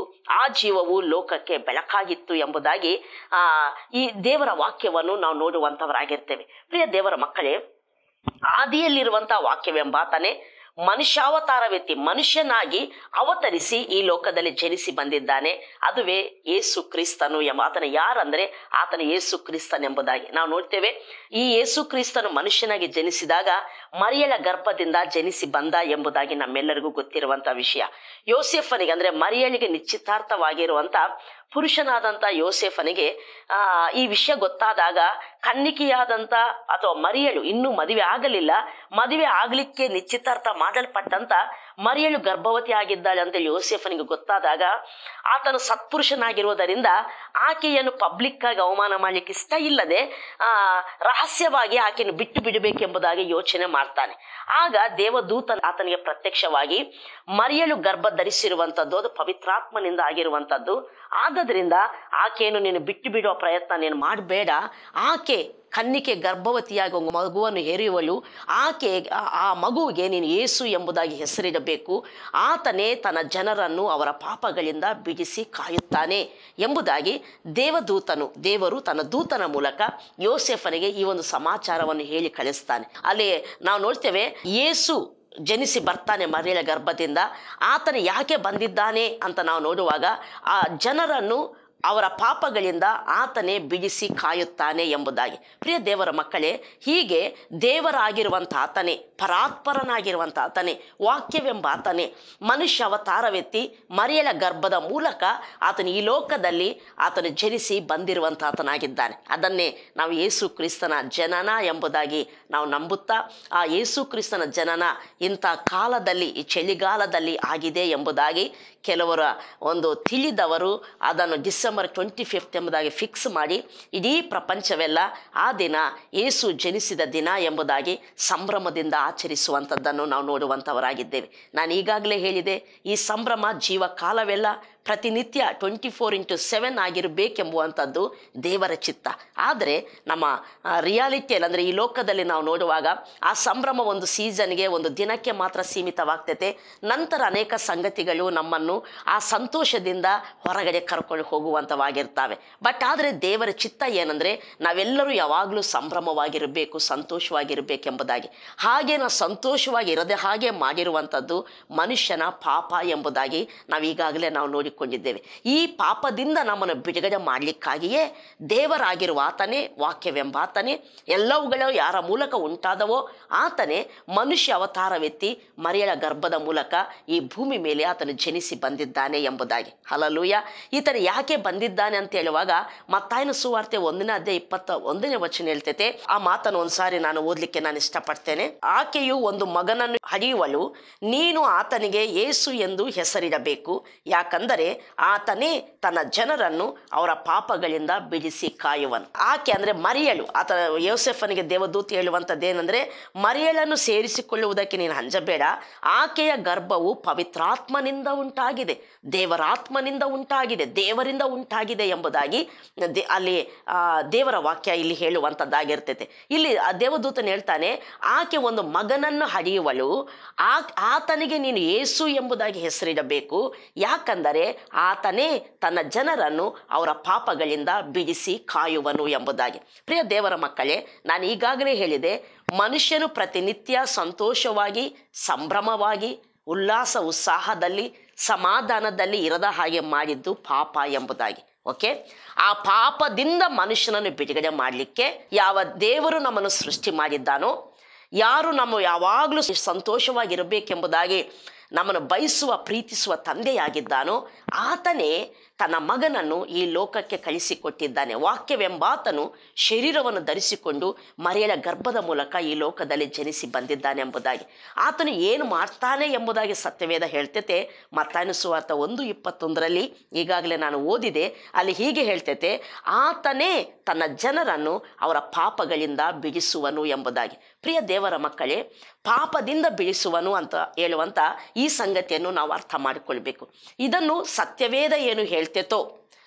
ಆ ಜೀವವು ಲೋಕಕ್ಕೆ ಬೆಳಕಾಗಿತ್ತು ಎಂಬುದಾಗಿ ಆ ಈ ದೇವರ ವಾಕ್ಯವನ್ನು ನಾವು ನೋಡುವಂತವರಾಗಿರ್ತೇವೆ ಪ್ರಿಯ ದೇವರ ಮಕ್ಕಳೇ ಆದಿಯಲ್ಲಿರುವಂತಹ ವಾಕ್ಯವೆಂಬಾತನೇ ಮನುಷ್ಯಾವತಾರವೆತ್ತಿ ಮನುಷ್ಯನಾಗಿ ಅವತರಿಸಿ ಈ ಲೋಕದಲ್ಲಿ ಜನಿಸಿ ಬಂದಿದ್ದಾನೆ ಅದುವೇ ಯೇಸು ಕ್ರಿಸ್ತನು ಎಂಬ ಆತನ ಯಾರಂದ್ರೆ ಆತನ ಯೇಸು ಕ್ರಿಸ್ತನ್ ಎಂಬುದಾಗಿ ನಾವು ನೋಡ್ತೇವೆ ಈ ಯೇಸು ಕ್ರಿಸ್ತನು ಮನುಷ್ಯನಾಗಿ ಜನಿಸಿದಾಗ ಮರಿಯಳ ಗರ್ಭದಿಂದ ಜನಿಸಿ ಬಂದ ಎಂಬುದಾಗಿ ನಮ್ಮೆಲ್ಲರಿಗೂ ಗೊತ್ತಿರುವಂತ ವಿಷಯ ಯೋಸೆಫನಿಗೆ ಅಂದ್ರೆ ಮರಿಯಳಿಗೆ ನಿಶ್ಚಿತಾರ್ಥವಾಗಿರುವಂತ ಪುರುಷನಾದಂಥ ಯೋಸೆಫನಿಗೆ ಆ ಈ ವಿಷಯ ಗೊತ್ತಾದಾಗ ಕನ್ನಿಕೆಯಾದಂಥ ಅಥವಾ ಮರಿಯಳು ಇನ್ನೂ ಮದುವೆ ಆಗಲಿಲ್ಲ ಮದುವೆ ಆಗ್ಲಿಕ್ಕೆ ನಿಶ್ಚಿತಾರ್ಥ ಮಾಡಲ್ಪಟ್ಟಂತ ಮರಿಯಳು ಗರ್ಭವತಿ ಆಗಿದ್ದಾಳೆ ಅಂತೇಳಿ ಯೋಸೆಫನಿಗೆ ಗೊತ್ತಾದಾಗ ಆತನು ಸತ್ಪುರುಷನಾಗಿರುವುದರಿಂದ ಆಕೆಯನ್ನು ಪಬ್ಲಿಕ್ ಆಗಿ ಅವಮಾನ ಮಾಡ್ಲಿಕ್ಕೆ ಇಷ್ಟ ಇಲ್ಲದೆ ಆ ರಹಸ್ಯವಾಗಿ ಆಕೆಯನ್ನು ಬಿಟ್ಟು ಬಿಡಬೇಕೆಂಬುದಾಗಿ ಯೋಚನೆ ಮಾಡ್ತಾನೆ ಆಗ ದೇವದೂತ ಆತನಿಗೆ ಪ್ರತ್ಯಕ್ಷವಾಗಿ ಮರಿಯಳು ಗರ್ಭ ಧರಿಸಿರುವಂಥದ್ದು ಅದು ಪವಿತ್ರಾತ್ಮನಿಂದ ಆಗಿರುವಂಥದ್ದು ಆದದ್ರಿಂದ ಆಕೆಯನ್ನು ನೀನು ಬಿಟ್ಟು ಬಿಡುವ ಪ್ರಯತ್ನ ನೀನು ಮಾಡಬೇಡ ಆಕೆ ಕನ್ನಿಕೆ ಗರ್ಭವತಿಯಾಗಿ ಒಂದು ಮಗುವನ್ನು ಹೆರೆಯುವಳು ಆಕೆ ಆ- ಆ ಮಗುವಿಗೆ ನೀನು ಏಸು ಎಂಬುದಾಗಿ ಹೆಸರಿಡಬೇಕು ಆತನೇ ತನ್ನ ಜನರನ್ನು ಅವರ ಪಾಪಗಳಿಂದ ಬಿಡಿಸಿ ಕಾಯುತ್ತಾನೆ ಎಂಬುದಾಗಿ ದೇವದೂತನು ದೇವರು ತನ್ನ ದೂತನ ಮೂಲಕ ಯೋಸೆಫನಿಗೆ ಈ ಒಂದು ಸಮಾಚಾರವನ್ನು ಹೇಳಿ ಕಳಿಸ್ತಾನೆ ಅಲ್ಲಿ ನಾವು ನೋಡ್ತೇವೆ ಯೇಸು ಜನಿಸಿ ಬರ್ತಾನೆ ಮರಿಯಳ ಗರ್ಭದಿಂದ ಆತನು ಯಾಕೆ ಬಂದಿದ್ದಾನೆ ಅಂತ ನಾವು ನೋಡುವಾಗ ಆ ಜನರನ್ನು ಅವರ ಪಾಪಗಳಿಂದ ಆತನೇ ಬಿಡಿಸಿ ಕಾಯುತ್ತಾನೆ ಎಂಬುದಾಗಿ ಪ್ರಿಯ ದೇವರ ಮಕ್ಕಳೇ ಹೀಗೆ ದೇವರಾಗಿರುವಂಥ ಆತನೇ ಪರಾತ್ಪರನಾಗಿರುವಂಥ ಆತನೇ ವಾಕ್ಯವೆಂಬ ಆತನೇ ಮನುಷ್ಯ ಅವತಾರವೆತ್ತಿ ಮರಿಯಳ ಗರ್ಭದ ಮೂಲಕ ಆತನು ಈ ಲೋಕದಲ್ಲಿ ಆತನು ಜನಿಸಿ ಬಂದಿರುವಂಥ ಆತನಾಗಿದ್ದಾನೆ ಅದನ್ನೇ ನಾವು ಯೇಸು ಕ್ರಿಸ್ತನ ಜನನ ಎಂಬುದಾಗಿ ನಾವು ನಂಬುತ್ತಾ ಆ ಯೇಸು ಕ್ರಿಸ್ತನ ಜನನ ಇಂಥ ಕಾಲದಲ್ಲಿ ಈ ಚಳಿಗಾಲದಲ್ಲಿ ಆಗಿದೆ ಎಂಬುದಾಗಿ ಕೆಲವರ ಒಂದು ತಿಳಿದವರು ಅದನ್ನು ಡಿಸೆಂಬರ್ ಟ್ವೆಂಟಿ ಫಿಫ್ತ್ ಎಂಬುದಾಗಿ ಫಿಕ್ಸ್ ಮಾಡಿ ಇಡೀ ಪ್ರಪಂಚವೆಲ್ಲ ಆ ದಿನ ಯೇಸು ಜನಿಸಿದ ದಿನ ಎಂಬುದಾಗಿ ಸಂಭ್ರಮದಿಂದ ಆಚರಿಸುವಂಥದ್ದನ್ನು ನಾವು ನೋಡುವಂಥವರಾಗಿದ್ದೇವೆ ನಾನು ಈಗಾಗಲೇ ಹೇಳಿದೆ ಈ ಸಂಭ್ರಮ ಜೀವ ಕಾಲವೆಲ್ಲ ಪ್ರತಿನಿತ್ಯ ಟ್ವೆಂಟಿ ಫೋರ್ ಇಂಟು ಸೆವೆನ್ ಆಗಿರಬೇಕೆಂಬುವಂಥದ್ದು ದೇವರ ಚಿತ್ತ ಆದರೆ ನಮ್ಮ ರಿಯಾಲಿಟಿಯಲ್ಲಿ ಅಂದರೆ ಈ ಲೋಕದಲ್ಲಿ ನಾವು ನೋಡುವಾಗ ಆ ಸಂಭ್ರಮ ಒಂದು ಸೀಸನ್ಗೆ ಒಂದು ದಿನಕ್ಕೆ ಮಾತ್ರ ಸೀಮಿತವಾಗ್ತೈತೆ ನಂತರ ಅನೇಕ ಸಂಗತಿಗಳು ನಮ್ಮನ್ನು ಆ ಸಂತೋಷದಿಂದ ಹೊರಗಡೆ ಕರ್ಕೊಂಡು ಹೋಗುವಂಥವಾಗಿರ್ತವೆ ಬಟ್ ಆದರೆ ದೇವರ ಚಿತ್ತ ಏನಂದರೆ ನಾವೆಲ್ಲರೂ ಯಾವಾಗಲೂ ಸಂಭ್ರಮವಾಗಿರಬೇಕು ಸಂತೋಷವಾಗಿರಬೇಕೆಂಬುದಾಗಿ ಹಾಗೆ ನಾವು ಸಂತೋಷವಾಗಿ ಇರದೆ ಹಾಗೆ ಮಾಡಿರುವಂಥದ್ದು ಮನುಷ್ಯನ ಪಾಪ ಎಂಬುದಾಗಿ ನಾವು ಈಗಾಗಲೇ ನಾವು ನೋಡಿಕೊಂಡಿದ್ದೇವೆ ಈ ಪಾಪದಿಂದ ನಮ್ಮನ್ನು ಬಿಡುಗಡೆ ಮಾಡಲಿಕ್ಕಾಗಿಯೇ ದೇವರಾಗಿರುವ ಆತನೇ ವಾಕ್ಯವೆಂಬ ಆತನೇ ಎಲ್ಲವುಗಳು ಯಾರ ಮೂಲಕ ಉಂಟಾದವೋ ಆತನೇ ಮನುಷ್ಯ ಅವತಾರವೆತ್ತಿ ಮರಿಯಳ ಗರ್ಭದ ಮೂಲಕ ಈ ಭೂಮಿ ಮೇಲೆ ಆತನು ಜನಿಸಿ ಬಂದಿದ್ದಾನೆ ಎಂಬುದಾಗಿ ಹಲಲೂಯ ಈತನು ಯಾಕೆ ಬಂದಿದ್ದಾನೆ ಅಂತ ಹೇಳುವಾಗ ಮತ್ತಾಯನ ಸುವಾರ್ತೆ ಒಂದನೇ ಅಧ್ಯಾಯ ಇಪ್ಪತ್ತ ಒಂದನೇ ವಚನ ಹೇಳ್ತೈತೆ ಆ ಮಾತನ್ನು ಒಂದ್ಸಾರಿ ನಾನು ಓದ್ಲಿಕ್ಕೆ ನಾನು ಇಷ್ಟಪಡ್ತೇನೆ ಆಕೆಯು ಒಂದು ಮಗನನ್ನು ಹಡಿಯುವಳು ನೀನು ಆತನಿಗೆ ಏಸು ಎಂದು ಹೆಸರಿಡಬೇಕು ಯಾಕಂದರೆ ಆತನೇ ತನ್ನ ಜನರನ್ನು ಅವರ ಪಾಪಗಳಿಂದ ಬಿಡಿಸಿ ಕಾಯುವನು ಆಕೆ ಅಂದ್ರೆ ಮರಿಯಳು ಆತ ಯೋಸೆಫನಿಗೆ ದೇವದೂತಿ ಹೇಳುವಂಥದ್ದೇನೆಂದ್ರೆ ಮರಿಯಳನ್ನು ಸೇರಿಸಿಕೊಳ್ಳುವುದಕ್ಕೆ ನೀನು ಹಂಜಬೇಡ ಆಕೆಯ ಗರ್ಭವು ಪವಿತ್ರಾತ್ಮನಿಂದ ಉಂಟಾಗಿದೆ ದೇವರಾತ್ಮನಿಂದ ಉಂಟಾಗಿದೆ ದೇವರಿಂದ ಉಂಟಾಗಿದೆ ಎಂಬುದಾಗಿ ದೇ- ಅಲ್ಲಿ ಆ, ದೇವರ ವಾಕ್ಯ ಇಲ್ಲಿ ಹೇಳುವಂಥದ್ದಾಗಿರ್ತೈತೆ ಇಲ್ಲಿ ಆ ದೇವದೂತನು ಹೇಳ್ತಾನೆ ಆಕೆ ಒಂದು ಮಗನನ್ನು ಹಡಿಯುವಳು ಆ ಆತನಿಗೆ ನೀನು ಏಸು ಎಂಬುದಾಗಿ ಹೆಸರಿಡಬೇಕು ಯಾಕಂದರೆ ಆತನೇ ತನ್ನ ಜನರನ್ನು ಅವರ ಪಾಪಗಳಿಂದ ಬಿಡಿಸಿ ಕಾಯುವನು ಎಂಬುದಾಗಿ ಪ್ರಿಯ ದೇವರ ಮಕ್ಕಳೇ ನಾನು ಈಗಾಗಲೇ ಹೇಳಿದೆ ಮನುಷ್ಯನು ಪ್ರತಿನಿತ್ಯ ಸಂತೋಷವಾಗಿ ಸಂಭ್ರಮವಾಗಿ ಉಲ್ಲಾಸ ಉತ್ಸಾಹದಲ್ಲಿ ಸಮಾಧಾನದಲ್ಲಿ ಇರದ ಹಾಗೆ ಮಾಡಿದ್ದು ಪಾಪ ಎಂಬುದಾಗಿ ಓಕೆ ಆ ಪಾಪದಿಂದ ಮನುಷ್ಯನನ್ನು ಬಿಡುಗಡೆ ಮಾಡಲಿಕ್ಕೆ ಯಾವ ದೇವರು ನಮ್ಮನ್ನು ಸೃಷ್ಟಿ ಮಾಡಿದ್ದಾನೋ ಯಾರು ನಮ್ಮ ಯಾವಾಗಲೂ ಸಂತೋಷವಾಗಿರಬೇಕೆಂಬುದಾಗಿ ನಮ್ಮನ್ನು ಬಯಸುವ ಪ್ರೀತಿಸುವ ತಂದೆಯಾಗಿದ್ದಾನೋ ಆತನೇ ತನ್ನ ಮಗನನ್ನು ಈ ಲೋಕಕ್ಕೆ ಕಳಿಸಿಕೊಟ್ಟಿದ್ದಾನೆ ವಾಕ್ಯವೆಂಬಾತನು ಶರೀರವನ್ನು ಧರಿಸಿಕೊಂಡು ಮರೆಯಲ ಗರ್ಭದ ಮೂಲಕ ಈ ಲೋಕದಲ್ಲಿ ಜನಿಸಿ ಬಂದಿದ್ದಾನೆ ಎಂಬುದಾಗಿ ಆತನು ಏನು ಮಾಡ್ತಾನೆ ಎಂಬುದಾಗಿ ಸತ್ಯವೇದ ಹೇಳ್ತೈತೆ ಮತ್ತಾಯನ ಸುವಾರ್ಥ ಒಂದು ಇಪ್ಪತ್ತೊಂದರಲ್ಲಿ ಈಗಾಗಲೇ ನಾನು ಓದಿದೆ ಅಲ್ಲಿ ಹೀಗೆ ಹೇಳ್ತೈತೆ ಆತನೇ ತನ್ನ ಜನರನ್ನು ಅವರ ಪಾಪಗಳಿಂದ ಬಿಡಿಸುವನು ಎಂಬುದಾಗಿ ಪ್ರಿಯ ದೇವರ ಮಕ್ಕಳೇ ಪಾಪದಿಂದ ಬಿಡಿಸುವನು ಅಂತ ಹೇಳುವಂಥ ಈ ಸಂಗತಿಯನ್ನು ನಾವು ಅರ್ಥ ಮಾಡಿಕೊಳ್ಬೇಕು ಇದನ್ನು ಸತ್ಯವೇದ ಏನು ಹೇಳ್ತೇತೋ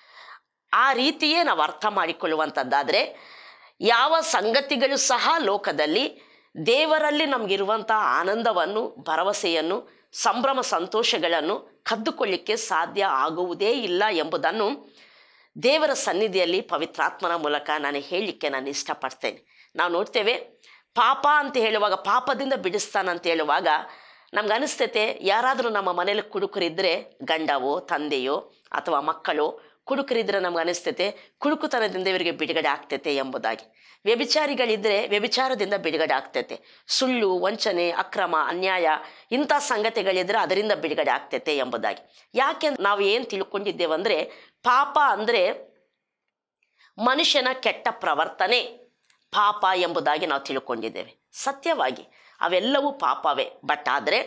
ಆ ರೀತಿಯೇ ನಾವು ಅರ್ಥ ಮಾಡಿಕೊಳ್ಳುವಂಥದ್ದಾದರೆ ಯಾವ ಸಂಗತಿಗಳು ಸಹ ಲೋಕದಲ್ಲಿ ದೇವರಲ್ಲಿ ನಮಗಿರುವಂಥ ಆನಂದವನ್ನು ಭರವಸೆಯನ್ನು ಸಂಭ್ರಮ ಸಂತೋಷಗಳನ್ನು ಕದ್ದುಕೊಳ್ಳಿಕ್ಕೆ ಸಾಧ್ಯ ಆಗುವುದೇ ಇಲ್ಲ ಎಂಬುದನ್ನು ದೇವರ ಸನ್ನಿಧಿಯಲ್ಲಿ ಪವಿತ್ರಾತ್ಮನ ಮೂಲಕ ನಾನು ಹೇಳಲಿಕ್ಕೆ ನಾನು ಇಷ್ಟಪಡ್ತೇನೆ ನಾವು ನೋಡ್ತೇವೆ ಪಾಪ ಅಂತ ಹೇಳುವಾಗ ಪಾಪದಿಂದ ಬಿಡಿಸ್ತಾನಂತ ಹೇಳುವಾಗ ನಮ್ಗೆ ಅನಿಸ್ತೈತೆ ಯಾರಾದರೂ ನಮ್ಮ ಮನೇಲಿ ಕುಡುಕರಿದ್ದರೆ ಗಂಡವೋ ತಂದೆಯೋ ಅಥವಾ ಮಕ್ಕಳು ಕುಡುಕರಿದ್ರೆ ನಮ್ಗೆ ಅನಿಸ್ತೈತೆ ಕುಡುಕುತನದಿಂದ ಇವರಿಗೆ ಬಿಡುಗಡೆ ಆಗ್ತೈತೆ ಎಂಬುದಾಗಿ ವ್ಯಭಿಚಾರಿಗಳಿದ್ದರೆ ವ್ಯಭಿಚಾರದಿಂದ ಬಿಡುಗಡೆ ಆಗ್ತೈತೆ ಸುಳ್ಳು ವಂಚನೆ ಅಕ್ರಮ ಅನ್ಯಾಯ ಇಂಥ ಸಂಗತಿಗಳಿದ್ರೆ ಅದರಿಂದ ಬಿಡುಗಡೆ ಆಗ್ತೈತೆ ಎಂಬುದಾಗಿ ಯಾಕೆ ನಾವು ಏನು ತಿಳ್ಕೊಂಡಿದ್ದೇವಂದರೆ ಪಾಪ ಅಂದರೆ ಮನುಷ್ಯನ ಕೆಟ್ಟ ಪ್ರವರ್ತನೆ ಪಾಪ ಎಂಬುದಾಗಿ ನಾವು ತಿಳ್ಕೊಂಡಿದ್ದೇವೆ ಸತ್ಯವಾಗಿ ಅವೆಲ್ಲವೂ ಪಾಪವೇ ಬಟ್ ಆದರೆ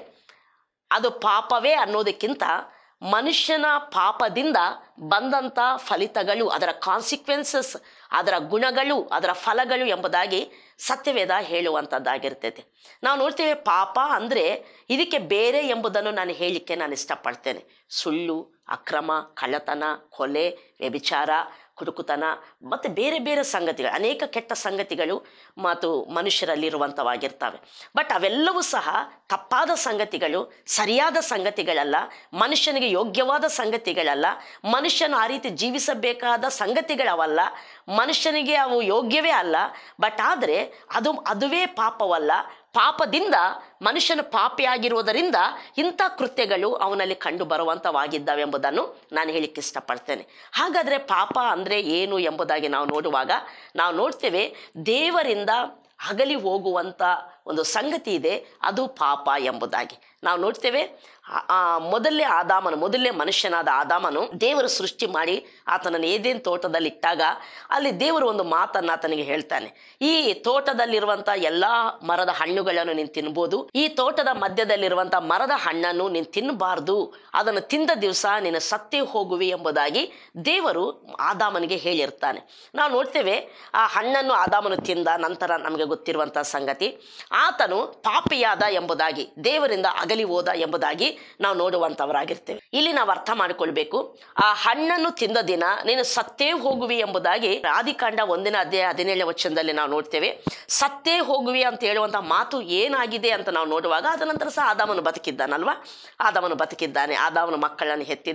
ಅದು ಪಾಪವೇ ಅನ್ನೋದಕ್ಕಿಂತ ಮನುಷ್ಯನ ಪಾಪದಿಂದ ಬಂದಂಥ ಫಲಿತಗಳು ಅದರ ಕಾನ್ಸಿಕ್ವೆನ್ಸಸ್ ಅದರ ಗುಣಗಳು ಅದರ ಫಲಗಳು ಎಂಬುದಾಗಿ ಸತ್ಯವೇದ ಹೇಳುವಂಥದ್ದಾಗಿರ್ತೈತೆ ನಾವು ನೋಡ್ತೇವೆ ಪಾಪ ಅಂದರೆ ಇದಕ್ಕೆ ಬೇರೆ ಎಂಬುದನ್ನು ನಾನು ಹೇಳಲಿಕ್ಕೆ ನಾನು ಇಷ್ಟಪಡ್ತೇನೆ ಸುಳ್ಳು ಅಕ್ರಮ ಕಳ್ಳತನ ಕೊಲೆ ವ್ಯಭಿಚಾರ ಕುಡುಕುತನ ಮತ್ತು ಬೇರೆ ಬೇರೆ ಸಂಗತಿಗಳು ಅನೇಕ ಕೆಟ್ಟ ಸಂಗತಿಗಳು ಮತ್ತು ಮನುಷ್ಯರಲ್ಲಿರುವಂಥವಾಗಿರ್ತವೆ ಬಟ್ ಅವೆಲ್ಲವೂ ಸಹ ತಪ್ಪಾದ ಸಂಗತಿಗಳು ಸರಿಯಾದ ಸಂಗತಿಗಳಲ್ಲ ಮನುಷ್ಯನಿಗೆ ಯೋಗ್ಯವಾದ ಸಂಗತಿಗಳಲ್ಲ ಮನುಷ್ಯನು ಆ ರೀತಿ ಜೀವಿಸಬೇಕಾದ ಸಂಗತಿಗಳವಲ್ಲ ಮನುಷ್ಯನಿಗೆ ಅವು ಯೋಗ್ಯವೇ ಅಲ್ಲ ಬಟ್ ಆದರೆ ಅದು ಅದುವೇ ಪಾಪವಲ್ಲ ಪಾಪದಿಂದ ಮನುಷ್ಯನ ಪಾಪಿಯಾಗಿರುವುದರಿಂದ ಇಂಥ ಕೃತ್ಯಗಳು ಅವನಲ್ಲಿ ಕಂಡು ಬರುವಂಥವಾಗಿದ್ದಾವೆ ಎಂಬುದನ್ನು ನಾನು ಹೇಳಿಕ್ಕೆ ಇಷ್ಟಪಡ್ತೇನೆ ಹಾಗಾದರೆ ಪಾಪ ಅಂದರೆ ಏನು ಎಂಬುದಾಗಿ ನಾವು ನೋಡುವಾಗ ನಾವು ನೋಡ್ತೇವೆ ದೇವರಿಂದ ಅಗಲಿ ಹೋಗುವಂಥ ಒಂದು ಸಂಗತಿ ಇದೆ ಅದು ಪಾಪ ಎಂಬುದಾಗಿ ನಾವು ನೋಡ್ತೇವೆ ಆ- ಆ ಮೊದಲೇ ಆದಾಮನು ಮೊದಲೇ ಮನುಷ್ಯನಾದ ಆದಾಮನು ದೇವರು ಸೃಷ್ಟಿ ಮಾಡಿ ಆತನನ್ನು ಏದೇನು ತೋಟದಲ್ಲಿ ಇಟ್ಟಾಗ ಅಲ್ಲಿ ದೇವರು ಒಂದು ಮಾತನ್ನು ಆತನಿಗೆ ಹೇಳ್ತಾನೆ ಈ ತೋಟದಲ್ಲಿರುವಂಥ ಎಲ್ಲ ಮರದ ಹಣ್ಣುಗಳನ್ನು ನೀನು ತಿನ್ಬೋದು ಈ ತೋಟದ ಮಧ್ಯದಲ್ಲಿರುವಂಥ ಮರದ ಹಣ್ಣನ್ನು ನೀನು ತಿನ್ನಬಾರ್ದು ಅದನ್ನು ತಿಂದ ದಿವಸ ನೀನು ಸತ್ತೇ ಹೋಗುವಿ ಎಂಬುದಾಗಿ ದೇವರು ಆದಾಮನಿಗೆ ಹೇಳಿರ್ತಾನೆ ನಾವು ನೋಡ್ತೇವೆ ಆ ಹಣ್ಣನ್ನು ಆದಾಮನು ತಿಂದ ನಂತರ ನಮಗೆ ಗೊತ್ತಿರುವಂಥ ಸಂಗತಿ ಆತನು ಪಾಪಿಯಾದ ಎಂಬುದಾಗಿ ದೇವರಿಂದ ಅಗಲಿ ಹೋದ ಎಂಬುದಾಗಿ ನಾವು ನೋಡುವಂಥವರಾಗಿರ್ತೇವೆ ಇಲ್ಲಿ ನಾವು ಅರ್ಥ ಮಾಡಿಕೊಳ್ಬೇಕು ಆ ಹಣ್ಣನ್ನು ತಿಂದ ದಿನ ನೀನು ಸತ್ತೇ ಹೋಗುವಿ ಎಂಬುದಾಗಿ ಆದಿಕಾಂಡ ಒಂದಿನ ಅಧ್ಯಾಯ ಹದಿನೇಳನೇ ವಚನದಲ್ಲಿ ನಾವು ನೋಡ್ತೇವೆ ಸತ್ತೇ ಹೋಗುವಿ ಅಂತ ಹೇಳುವಂಥ ಮಾತು ಏನಾಗಿದೆ ಅಂತ ನಾವು ನೋಡುವಾಗ ಅದ ನಂತರ ಸಹ ಆದಾಮನು ಬದುಕಿದ್ದಾನಲ್ವಾ ಆದಾಮನು ಬದುಕಿದ್ದಾನೆ ಆದಾಮನ ಮಕ್ಕಳನ್ನು ಹೆತ್ತಿದ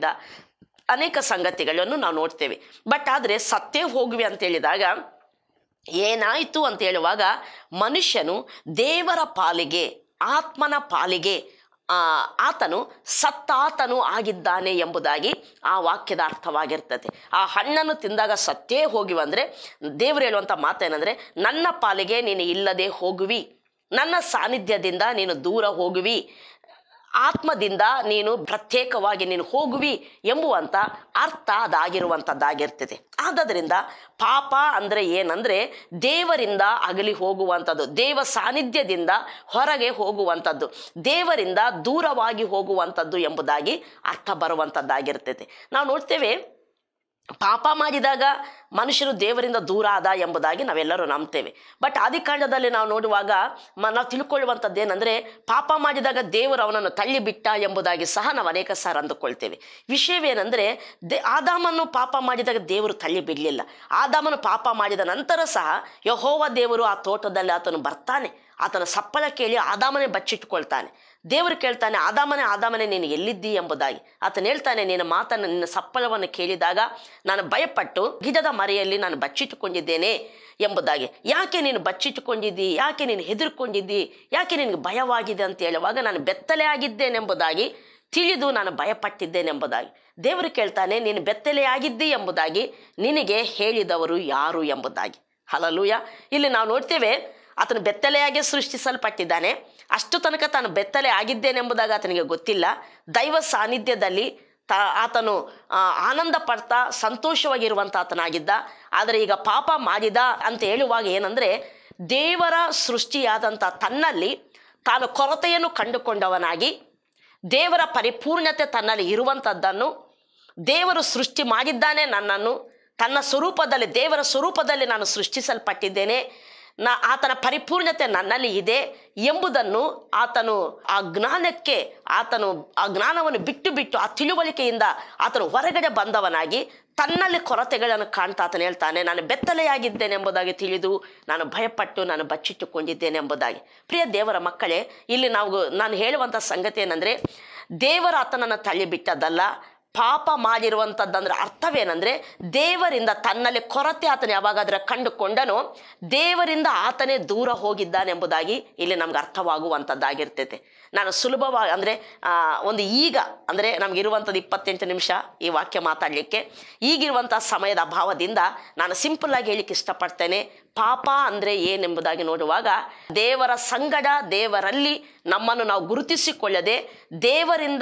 ಅನೇಕ ಸಂಗತಿಗಳನ್ನು ನಾವು ನೋಡ್ತೇವೆ ಬಟ್ ಆದರೆ ಸತ್ತೇ ಹೋಗುವಿ ಅಂತ ಹೇಳಿದಾಗ ಏನಾಯಿತು ಅಂತ ಹೇಳುವಾಗ ಮನುಷ್ಯನು ದೇವರ ಪಾಲಿಗೆ ಆತ್ಮನ ಪಾಲಿಗೆ ಆ, ಆತನು ಸತ್ತಾತನು ಆಗಿದ್ದಾನೆ ಎಂಬುದಾಗಿ ಆ ವಾಕ್ಯದ ಅರ್ಥವಾಗಿರ್ತದೆ ಆ ಹಣ್ಣನ್ನು ತಿಂದಾಗ ಸತ್ತೇ ಹೋಗಿವಂದರೆ ದೇವರು ಹೇಳುವಂಥ ಮಾತೇನೆಂದರೆ ನನ್ನ ಪಾಲಿಗೆ ನೀನು ಇಲ್ಲದೆ ಹೋಗುವಿ ನನ್ನ ಸಾನ್ನಿಧ್ಯದಿಂದ ನೀನು ದೂರ ಹೋಗುವಿ ಆತ್ಮದಿಂದ ನೀನು ಪ್ರತ್ಯೇಕವಾಗಿ ನೀನು ಹೋಗುವಿ ಎಂಬುವಂಥ ಅರ್ಥ ಅದಾಗಿರುವಂಥದ್ದಾಗಿರ್ತದೆ ಆದ್ದರಿಂದ ಪಾಪ ಅಂದರೆ ಏನಂದರೆ ದೇವರಿಂದ ಅಗಲಿ ಹೋಗುವಂಥದ್ದು ದೇವ ಸಾನ್ನಿಧ್ಯದಿಂದ ಹೊರಗೆ ಹೋಗುವಂಥದ್ದು ದೇವರಿಂದ ದೂರವಾಗಿ ಹೋಗುವಂಥದ್ದು ಎಂಬುದಾಗಿ ಅರ್ಥ ಬರುವಂಥದ್ದಾಗಿರ್ತದೆ ನಾವು ನೋಡ್ತೇವೆ ಪಾಪ ಮಾಡಿದಾಗ ಮನುಷ್ಯರು ದೇವರಿಂದ ದೂರ ಆದ ಎಂಬುದಾಗಿ ನಾವೆಲ್ಲರೂ ನಂಬ್ತೇವೆ ಬಟ್ ಆದಿಕಾಂಡದಲ್ಲಿ ನಾವು ನೋಡುವಾಗ ಮ ನಾವು ತಿಳ್ಕೊಳ್ಳುವಂಥದ್ದು ಏನಂದರೆ ಪಾಪ ಮಾಡಿದಾಗ ದೇವರು ಅವನನ್ನು ತಳ್ಳಿಬಿಟ್ಟ ಎಂಬುದಾಗಿ ಸಹ ನಾವು ಅನೇಕ ಸಾರ ಅಂದುಕೊಳ್ತೇವೆ ವಿಷಯವೇನೆಂದರೆ ದೇ ಆದಾಮನ್ನು ಪಾಪ ಮಾಡಿದಾಗ ದೇವರು ತಳ್ಳಿ ಬಿಡಲಿಲ್ಲ ಆದಾಮನು ಪಾಪ ಮಾಡಿದ ನಂತರ ಸಹ ಯಹೋವ ದೇವರು ಆ ತೋಟದಲ್ಲಿ ಆತನು ಬರ್ತಾನೆ ಆತನ ಸಪ್ಪಳ ಕೇಳಿ ಆದಾಮನೇ ಬಚ್ಚಿಟ್ಕೊಳ್ತಾನೆ ದೇವರು ಕೇಳ್ತಾನೆ ಆದಾಮನೆ ಆದಾಮನೆ ನೀನು ಎಲ್ಲಿದ್ದಿ ಎಂಬುದಾಗಿ ಆತನು ಹೇಳ್ತಾನೆ ನಿನ್ನ ಮಾತನ್ನು ನಿನ್ನ ಸಪ್ಪಳವನ್ನು ಕೇಳಿದಾಗ ನಾನು ಭಯಪಟ್ಟು ಗಿಡದ ಮರೆಯಲ್ಲಿ ನಾನು ಬಚ್ಚಿಟ್ಟುಕೊಂಡಿದ್ದೇನೆ ಎಂಬುದಾಗಿ ಯಾಕೆ ನೀನು ಬಚ್ಚಿಟ್ಟುಕೊಂಡಿದ್ದಿ ಯಾಕೆ ನೀನು ಹೆದರ್ಕೊಂಡಿದ್ದಿ ಯಾಕೆ ನಿನಗೆ ಭಯವಾಗಿದೆ ಅಂತ ಹೇಳುವಾಗ ನಾನು ಬೆತ್ತಲೆ ಆಗಿದ್ದೇನೆಂಬುದಾಗಿ ತಿಳಿದು ನಾನು ಭಯಪಟ್ಟಿದ್ದೇನೆಂಬುದಾಗಿ ದೇವರು ಕೇಳ್ತಾನೆ ನೀನು ಬೆತ್ತಲೆಯಾಗಿದ್ದಿ ಎಂಬುದಾಗಿ ನಿನಗೆ ಹೇಳಿದವರು ಯಾರು ಎಂಬುದಾಗಿ ಹಲಲೂಯ ಇಲ್ಲಿ ನಾವು ನೋಡ್ತೇವೆ ಆತನು ಬೆತ್ತಲೆಯಾಗಿ ಸೃಷ್ಟಿಸಲ್ಪಟ್ಟಿದ್ದಾನೆ ಅಷ್ಟು ತನಕ ತಾನು ಬೆತ್ತಲೆ ಆಗಿದ್ದೇನೆಂಬುದಾಗಿ ಆತನಿಗೆ ಗೊತ್ತಿಲ್ಲ ದೈವ ಸಾನ್ನಿಧ್ಯದಲ್ಲಿ ತ ಆತನು ಆ, ಆನಂದ ಪಡ್ತಾ ಸಂತೋಷವಾಗಿರುವಂಥ ಆತನಾಗಿದ್ದ ಆದರೆ ಈಗ ಪಾಪ ಮಾಡಿದ ಅಂತ ಹೇಳುವಾಗ ಏನಂದರೆ ದೇವರ ಸೃಷ್ಟಿಯಾದಂಥ ತನ್ನಲ್ಲಿ ತಾನು ಕೊರತೆಯನ್ನು ಕಂಡುಕೊಂಡವನಾಗಿ ದೇವರ ಪರಿಪೂರ್ಣತೆ ತನ್ನಲ್ಲಿ ಇರುವಂಥದ್ದನ್ನು ದೇವರು ಸೃಷ್ಟಿ ಮಾಡಿದ್ದಾನೆ ನನ್ನನ್ನು ತನ್ನ ಸ್ವರೂಪದಲ್ಲಿ ದೇವರ ಸ್ವರೂಪದಲ್ಲಿ ನಾನು ಸೃಷ್ಟಿಸಲ್ಪಟ್ಟಿದ್ದೇನೆ ನಾ ಆತನ ಪರಿಪೂರ್ಣತೆ ನನ್ನಲ್ಲಿ ಇದೆ ಎಂಬುದನ್ನು ಆತನು ಆ ಜ್ಞಾನಕ್ಕೆ ಆತನು ಆ ಜ್ಞಾನವನ್ನು ಬಿಟ್ಟು ಬಿಟ್ಟು ಆ ತಿಳುವಳಿಕೆಯಿಂದ ಆತನು ಹೊರಗಡೆ ಬಂದವನಾಗಿ ತನ್ನಲ್ಲಿ ಕೊರತೆಗಳನ್ನು ಕಾಣ್ತಾ ಆತನು ಹೇಳ್ತಾನೆ ನಾನು ಬೆತ್ತಲೆಯಾಗಿದ್ದೇನೆ ಎಂಬುದಾಗಿ ತಿಳಿದು ನಾನು ಭಯಪಟ್ಟು ನಾನು ಬಚ್ಚಿಟ್ಟುಕೊಂಡಿದ್ದೇನೆ ಎಂಬುದಾಗಿ ಪ್ರಿಯ ದೇವರ ಮಕ್ಕಳೇ ಇಲ್ಲಿ ನಾವು ನಾನು ಹೇಳುವಂಥ ಸಂಗತಿ ಏನಂದರೆ ದೇವರ ಆತನನ್ನು ತಳ್ಳಿಬಿಟ್ಟದ್ದಲ್ಲ ಪಾಪ ಮಾಡಿರುವಂಥದ್ದಂದ್ರೆ ಅರ್ಥವೇನೆಂದರೆ ದೇವರಿಂದ ತನ್ನಲ್ಲಿ ಕೊರತೆ ಆತನ ಯಾವಾಗಾದ್ರೆ ಕಂಡುಕೊಂಡನೋ ದೇವರಿಂದ ಆತನೇ ದೂರ ಹೋಗಿದ್ದಾನೆಂಬುದಾಗಿ ಇಲ್ಲಿ ನಮ್ಗೆ ಅರ್ಥವಾಗುವಂಥದ್ದಾಗಿರ್ತೈತೆ ನಾನು ಸುಲಭವಾಗಿ ಅಂದರೆ ಒಂದು ಈಗ ಅಂದರೆ ನಮಗಿರುವಂಥದ್ದು ಇಪ್ಪತ್ತೆಂಟು ನಿಮಿಷ ಈ ವಾಕ್ಯ ಮಾತಾಡಲಿಕ್ಕೆ ಈಗಿರುವಂಥ ಸಮಯದ ಅಭಾವದಿಂದ ನಾನು ಸಿಂಪಲ್ಲಾಗಿ ಹೇಳಿಕ್ಕೆ ಇಷ್ಟಪಡ್ತೇನೆ ಪಾಪ ಅಂದರೆ ಏನೆಂಬುದಾಗಿ ನೋಡುವಾಗ ದೇವರ ಸಂಗಡ ದೇವರಲ್ಲಿ ನಮ್ಮನ್ನು ನಾವು ಗುರುತಿಸಿಕೊಳ್ಳದೆ ದೇವರಿಂದ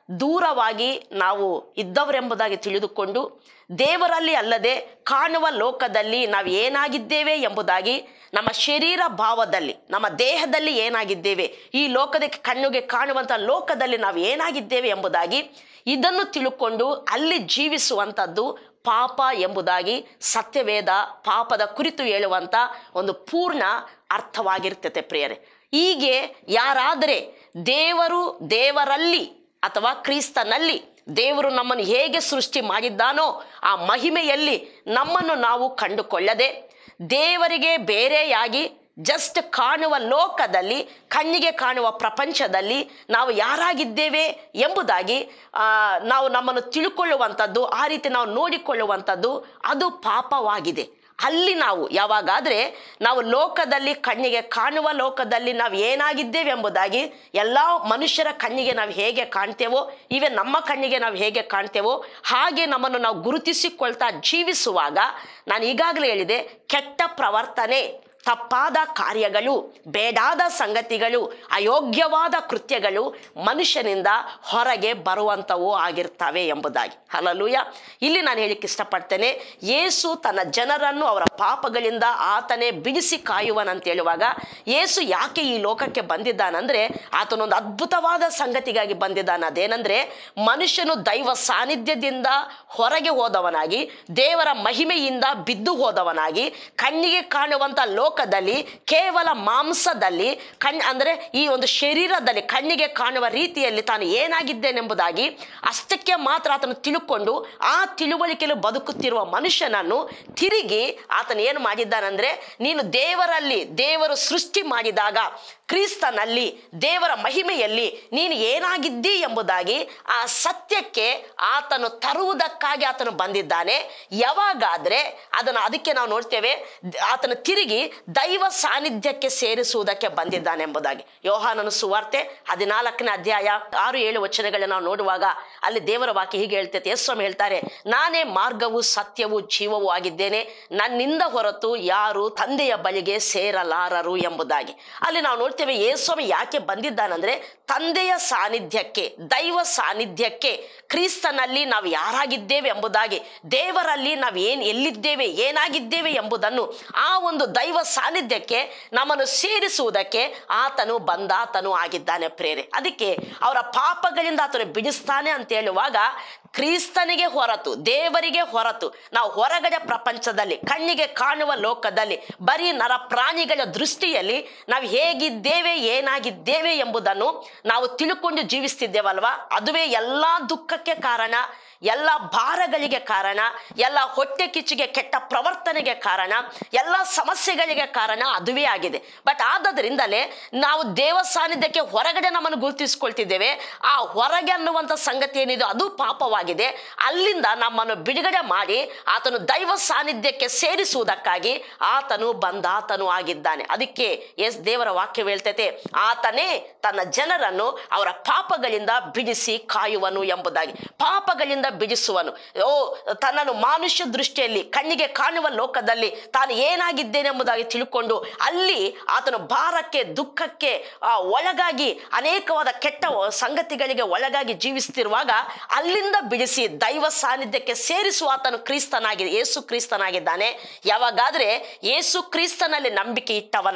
ದೂರವಾಗಿ ನಾವು ಇದ್ದವರೆಂಬುದಾಗಿ ತಿಳಿದುಕೊಂಡು ದೇವರಲ್ಲಿ ಅಲ್ಲದೆ ಕಾಣುವ ಲೋಕದಲ್ಲಿ ನಾವು ಏನಾಗಿದ್ದೇವೆ ಎಂಬುದಾಗಿ ನಮ್ಮ ಶರೀರ ಭಾವದಲ್ಲಿ ನಮ್ಮ ದೇಹದಲ್ಲಿ ಏನಾಗಿದ್ದೇವೆ ಈ ಲೋಕದ ಕಣ್ಣುಗೆ ಕಾಣುವಂಥ ಲೋಕದಲ್ಲಿ ನಾವು ಏನಾಗಿದ್ದೇವೆ ಎಂಬುದಾಗಿ ಇದನ್ನು ತಿಳುಕೊಂಡು ಅಲ್ಲಿ ಜೀವಿಸುವಂಥದ್ದು ಪಾಪ ಎಂಬುದಾಗಿ ಸತ್ಯವೇದ ಪಾಪದ ಕುರಿತು ಹೇಳುವಂಥ ಒಂದು ಪೂರ್ಣ ಅರ್ಥವಾಗಿರ್ತತೆ ಪ್ರಿಯರೇ ಹೀಗೆ ಯಾರಾದರೆ ದೇವರು ದೇವರಲ್ಲಿ ಅಥವಾ ಕ್ರಿಸ್ತನಲ್ಲಿ ದೇವರು ನಮ್ಮನ್ನು ಹೇಗೆ ಸೃಷ್ಟಿ ಮಾಡಿದ್ದಾನೋ ಆ ಮಹಿಮೆಯಲ್ಲಿ ನಮ್ಮನ್ನು ನಾವು ಕಂಡುಕೊಳ್ಳದೆ ದೇವರಿಗೆ ಬೇರೆಯಾಗಿ ಜಸ್ಟ್ ಕಾಣುವ ಲೋಕದಲ್ಲಿ ಕಣ್ಣಿಗೆ ಕಾಣುವ ಪ್ರಪಂಚದಲ್ಲಿ ನಾವು ಯಾರಾಗಿದ್ದೇವೆ ಎಂಬುದಾಗಿ ಆ, ನಾವು ನಮ್ಮನ್ನು ತಿಳ್ಕೊಳ್ಳುವಂಥದ್ದು ಆ ರೀತಿ ನಾವು ನೋಡಿಕೊಳ್ಳುವಂಥದ್ದು ಅದು ಪಾಪವಾಗಿದೆ ಅಲ್ಲಿ ನಾವು ಯಾವಾಗಾದರೆ ನಾವು ಲೋಕದಲ್ಲಿ ಕಣ್ಣಿಗೆ ಕಾಣುವ ಲೋಕದಲ್ಲಿ ನಾವು ಏನಾಗಿದ್ದೇವೆ ಎಂಬುದಾಗಿ ಎಲ್ಲ ಮನುಷ್ಯರ ಕಣ್ಣಿಗೆ ನಾವು ಹೇಗೆ ಕಾಣ್ತೇವೋ ಇವೆ ನಮ್ಮ ಕಣ್ಣಿಗೆ ನಾವು ಹೇಗೆ ಕಾಣ್ತೇವೋ ಹಾಗೆ ನಮ್ಮನ್ನು ನಾವು ಗುರುತಿಸಿಕೊಳ್ತಾ ಜೀವಿಸುವಾಗ ನಾನು ಈಗಾಗಲೇ ಹೇಳಿದೆ ಕೆಟ್ಟ ಪ್ರವರ್ತನೆ ತಪ್ಪಾದ ಕಾರ್ಯಗಳು ಬೇಡಾದ ಸಂಗತಿಗಳು ಅಯೋಗ್ಯವಾದ ಕೃತ್ಯಗಳು ಮನುಷ್ಯನಿಂದ ಹೊರಗೆ ಬರುವಂಥವು ಆಗಿರ್ತವೆ ಎಂಬುದಾಗಿ ಹಲಲೂಯ ಇಲ್ಲಿ ನಾನು ಹೇಳಿಕ್ಕೆ ಇಷ್ಟಪಡ್ತೇನೆ ಯೇಸು ತನ್ನ ಜನರನ್ನು ಅವರ ಪಾಪಗಳಿಂದ ಆತನೇ ಬಿಡಿಸಿ ಕಾಯುವನಂತ ಹೇಳುವಾಗ ಯೇಸು ಯಾಕೆ ಈ ಲೋಕಕ್ಕೆ ಬಂದಿದ್ದಾನಂದ್ರೆ ಆತನೊಂದು ಅದ್ಭುತವಾದ ಸಂಗತಿಗಾಗಿ ಬಂದಿದ್ದಾನೆ ಅದೇನೆಂದ್ರೆ ಮನುಷ್ಯನು ದೈವ ಸಾನ್ನಿಧ್ಯದಿಂದ ಹೊರಗೆ ಹೋದವನಾಗಿ ದೇವರ ಮಹಿಮೆಯಿಂದ ಬಿದ್ದು ಹೋದವನಾಗಿ ಕಣ್ಣಿಗೆ ಕಾಣುವಂಥ ಲೋಕದಲ್ಲಿ ಕೇವಲ ಮಾಂಸದಲ್ಲಿ ಕಣ್ ಅಂದರೆ ಈ ಒಂದು ಶರೀರದಲ್ಲಿ ಕಣ್ಣಿಗೆ ಕಾಣುವ ರೀತಿಯಲ್ಲಿ ತಾನು ಏನಾಗಿದ್ದೇನೆಂಬುದಾಗಿ ಅಷ್ಟಕ್ಕೆ ಮಾತ್ರ ಆತನು ತಿಳುಕೊಂಡು ಆ ತಿಳುವಳಿಕೆಯಲ್ಲಿ ಬದುಕುತ್ತಿರುವ ಮನುಷ್ಯನನ್ನು ತಿರುಗಿ ಆತನು ಏನು ಮಾಡಿದ್ದಾನಂದ್ರೆ ನೀನು ದೇವರಲ್ಲಿ ದೇವರು ಸೃಷ್ಟಿ ಮಾಡಿದಾಗ ಕ್ರಿಸ್ತನಲ್ಲಿ ದೇವರ ಮಹಿಮೆಯಲ್ಲಿ ನೀನು ಏನಾಗಿದ್ದಿ ಎಂಬುದಾಗಿ ಆ ಸತ್ಯಕ್ಕೆ ಆತನು ತರುವುದಕ್ಕಾಗಿ ಆತನು ಬಂದಿದ್ದಾನೆ ಯಾವಾಗಾದ್ರೆ ಅದನ್ನು ಅದಕ್ಕೆ ನಾವು ನೋಡ್ತೇವೆ ದ- ಆತನು ತಿರುಗಿ ದೈವ ಸಾನ್ನಿಧ್ಯಕ್ಕೆ ಸೇರಿಸುವುದಕ್ಕೆ ಬಂದಿದ್ದಾನೆ ಎಂಬುದಾಗಿ ಯೋಹಾನನು ಸುವಾರ್ತೆ ಹದಿನಾಲ್ಕನೇ ಅಧ್ಯಾಯ ಆರು ಏಳು ವಚನಗಳನ್ನ ನಾವು ನೋಡುವಾಗ ಅಲ್ಲಿ ದೇವರ ವಾಕ್ಯ ಹೀಗೆ ಹೇಳ್ತೈತೆ ಯೇಸ್ವಾಮಿ ಹೇಳ್ತಾರೆ ನಾನೇ ಮಾರ್ಗವು ಸತ್ಯವು ಜೀವವೂ ಆಗಿದ್ದೇನೆ ನನ್ನಿಂದ ಹೊರತು ಯಾರು ತಂದೆಯ ಬಳಿಗೆ ಸೇರಲಾರರು ಎಂಬುದಾಗಿ ಅಲ್ಲಿ ನಾವು ನೋಡ್ತೇವೆ ಯೇಸ್ವಾಮಿ ಯಾಕೆ ಬಂದಿದ್ದಾನಂದ್ರೆ ತಂದೆಯ ಸಾನ್ನಿಧ್ಯಕ್ಕೆ ದೈವ ಸಾನ್ನಿಧ್ಯಕ್ಕೆ ಕ್ರಿಸ್ತನಲ್ಲಿ ನಾವು ಯಾರಾಗಿದ್ದೇವೆ ಎಂಬುದಾಗಿ ದೇವರಲ್ಲಿ ನಾವು ಏನು ಎಲ್ಲಿದ್ದೇವೆ ಏನಾಗಿದ್ದೇವೆ ಎಂಬುದನ್ನು ಆ ಒಂದು ದೈವ ಸಾನ್ನಿಧ್ಯಕ್ಕೆ ನಮ್ಮನ್ನು ಸೇರಿಸುವುದಕ್ಕೆ ಆತನು ಬಂದಾತನು ಆಗಿದ್ದಾನೆ ಪ್ರೇರೆ ಅದಕ್ಕೆ ಅವರ ಪಾಪಗಳಿಂದ ಆತನು ಬಿಡಿಸ್ತಾನೆ ಅಂತ ಹೇಳುವಾಗ ಕ್ರಿಸ್ತನಿಗೆ ಹೊರತು ದೇವರಿಗೆ ಹೊರತು ನಾವು ಹೊರಗಡೆ ಪ್ರಪಂಚದಲ್ಲಿ ಕಣ್ಣಿಗೆ ಕಾಣುವ ಲೋಕದಲ್ಲಿ ಬರೀ ನರ ಪ್ರಾಣಿಗಳ ದೃಷ್ಟಿಯಲ್ಲಿ ನಾವು ಹೇಗಿದ್ದೇವೆ ಏನಾಗಿದ್ದೇವೆ ಎಂಬುದನ್ನು ನಾವು ತಿಳ್ಕೊಂಡು ಜೀವಿಸ್ತಿದ್ದೇವಲ್ವಾ ಅದುವೇ ಎಲ್ಲ ದುಃಖಕ್ಕೆ ಕಾರಣ ಎಲ್ಲ ಭಾರಗಳಿಗೆ ಕಾರಣ ಎಲ್ಲ ಹೊಟ್ಟೆ ಕಿಚ್ಚಿಗೆ ಕೆಟ್ಟ ಪ್ರವರ್ತನೆಗೆ ಕಾರಣ ಎಲ್ಲ ಸಮಸ್ಯೆಗಳಿಗೆ ಕಾರಣ ಅದುವೇ ಆಗಿದೆ ಬಟ್ ಆದದರಿಂದಲೇ ನಾವು ದೇವ ಸಾನ್ನಿಧ್ಯಕ್ಕೆ ಹೊರಗಡೆ ನಮ್ಮನ್ನು ಗುರುತಿಸ್ಕೊಳ್ತಿದ್ದೇವೆ ಆ ಹೊರಗೆ ಅನ್ನುವಂಥ ಸಂಗತಿ ಏನಿದೆ ಅದು ಪಾಪವಾಗಿದೆ ಅಲ್ಲಿಂದ ನಮ್ಮನ್ನು ಬಿಡುಗಡೆ ಮಾಡಿ ಆತನು ದೈವ ಸಾನ್ನಿಧ್ಯಕ್ಕೆ ಸೇರಿಸುವುದಕ್ಕಾಗಿ ಆತನು ಬಂದಾತನು ಆಗಿದ್ದಾನೆ ಅದಕ್ಕೆ ಎಸ್ ದೇವರ ವಾಕ್ಯ ಹೇಳ್ತೈತೆ ಆತನೇ ತನ್ನ ಜನರನ್ನು ಅವರ ಪಾಪಗಳಿಂದ ಬಿಡಿಸಿ ಕಾಯುವನು ಎಂಬುದಾಗಿ ಪಾಪಗಳಿಂದ ಬಿಡಿಸುವನು ಓ ತನ್ನನ್ನು ಮಾನುಷ್ಯ ದೃಷ್ಟಿಯಲ್ಲಿ ಕಣ್ಣಿಗೆ ಕಾಣುವ ಲೋಕದಲ್ಲಿ ತಾನು ಏನಾಗಿದ್ದೇನೆಂಬುದಾಗಿ ತಿಳ್ಕೊಂಡು ಅಲ್ಲಿ ಆತನು ಭಾರಕ್ಕೆ ದುಃಖಕ್ಕೆ ಆ, ಒಳಗಾಗಿ ಅನೇಕವಾದ ಕೆಟ್ಟ ಸಂಗತಿಗಳಿಗೆ ಒಳಗಾಗಿ ಜೀವಿಸ್ತಿರುವಾಗ ಅಲ್ಲಿಂದ ಬಿಡಿಸಿ ದೈವ ಸಾನ್ನಿಧ್ಯಕ್ಕೆ ಸೇರಿಸುವ ಆತನು ಕ್ರಿಸ್ತನಾಗಿದೆ ಯೇಸು ಕ್ರಿಸ್ತನಾಗಿದ್ದಾನೆ ಯಾವಾಗಾದ್ರೆ ಯೇಸು ಕ್ರಿಸ್ತನಲ್ಲಿ ನಂಬಿಕೆ ಇಟ್ಟವನಾಗಿ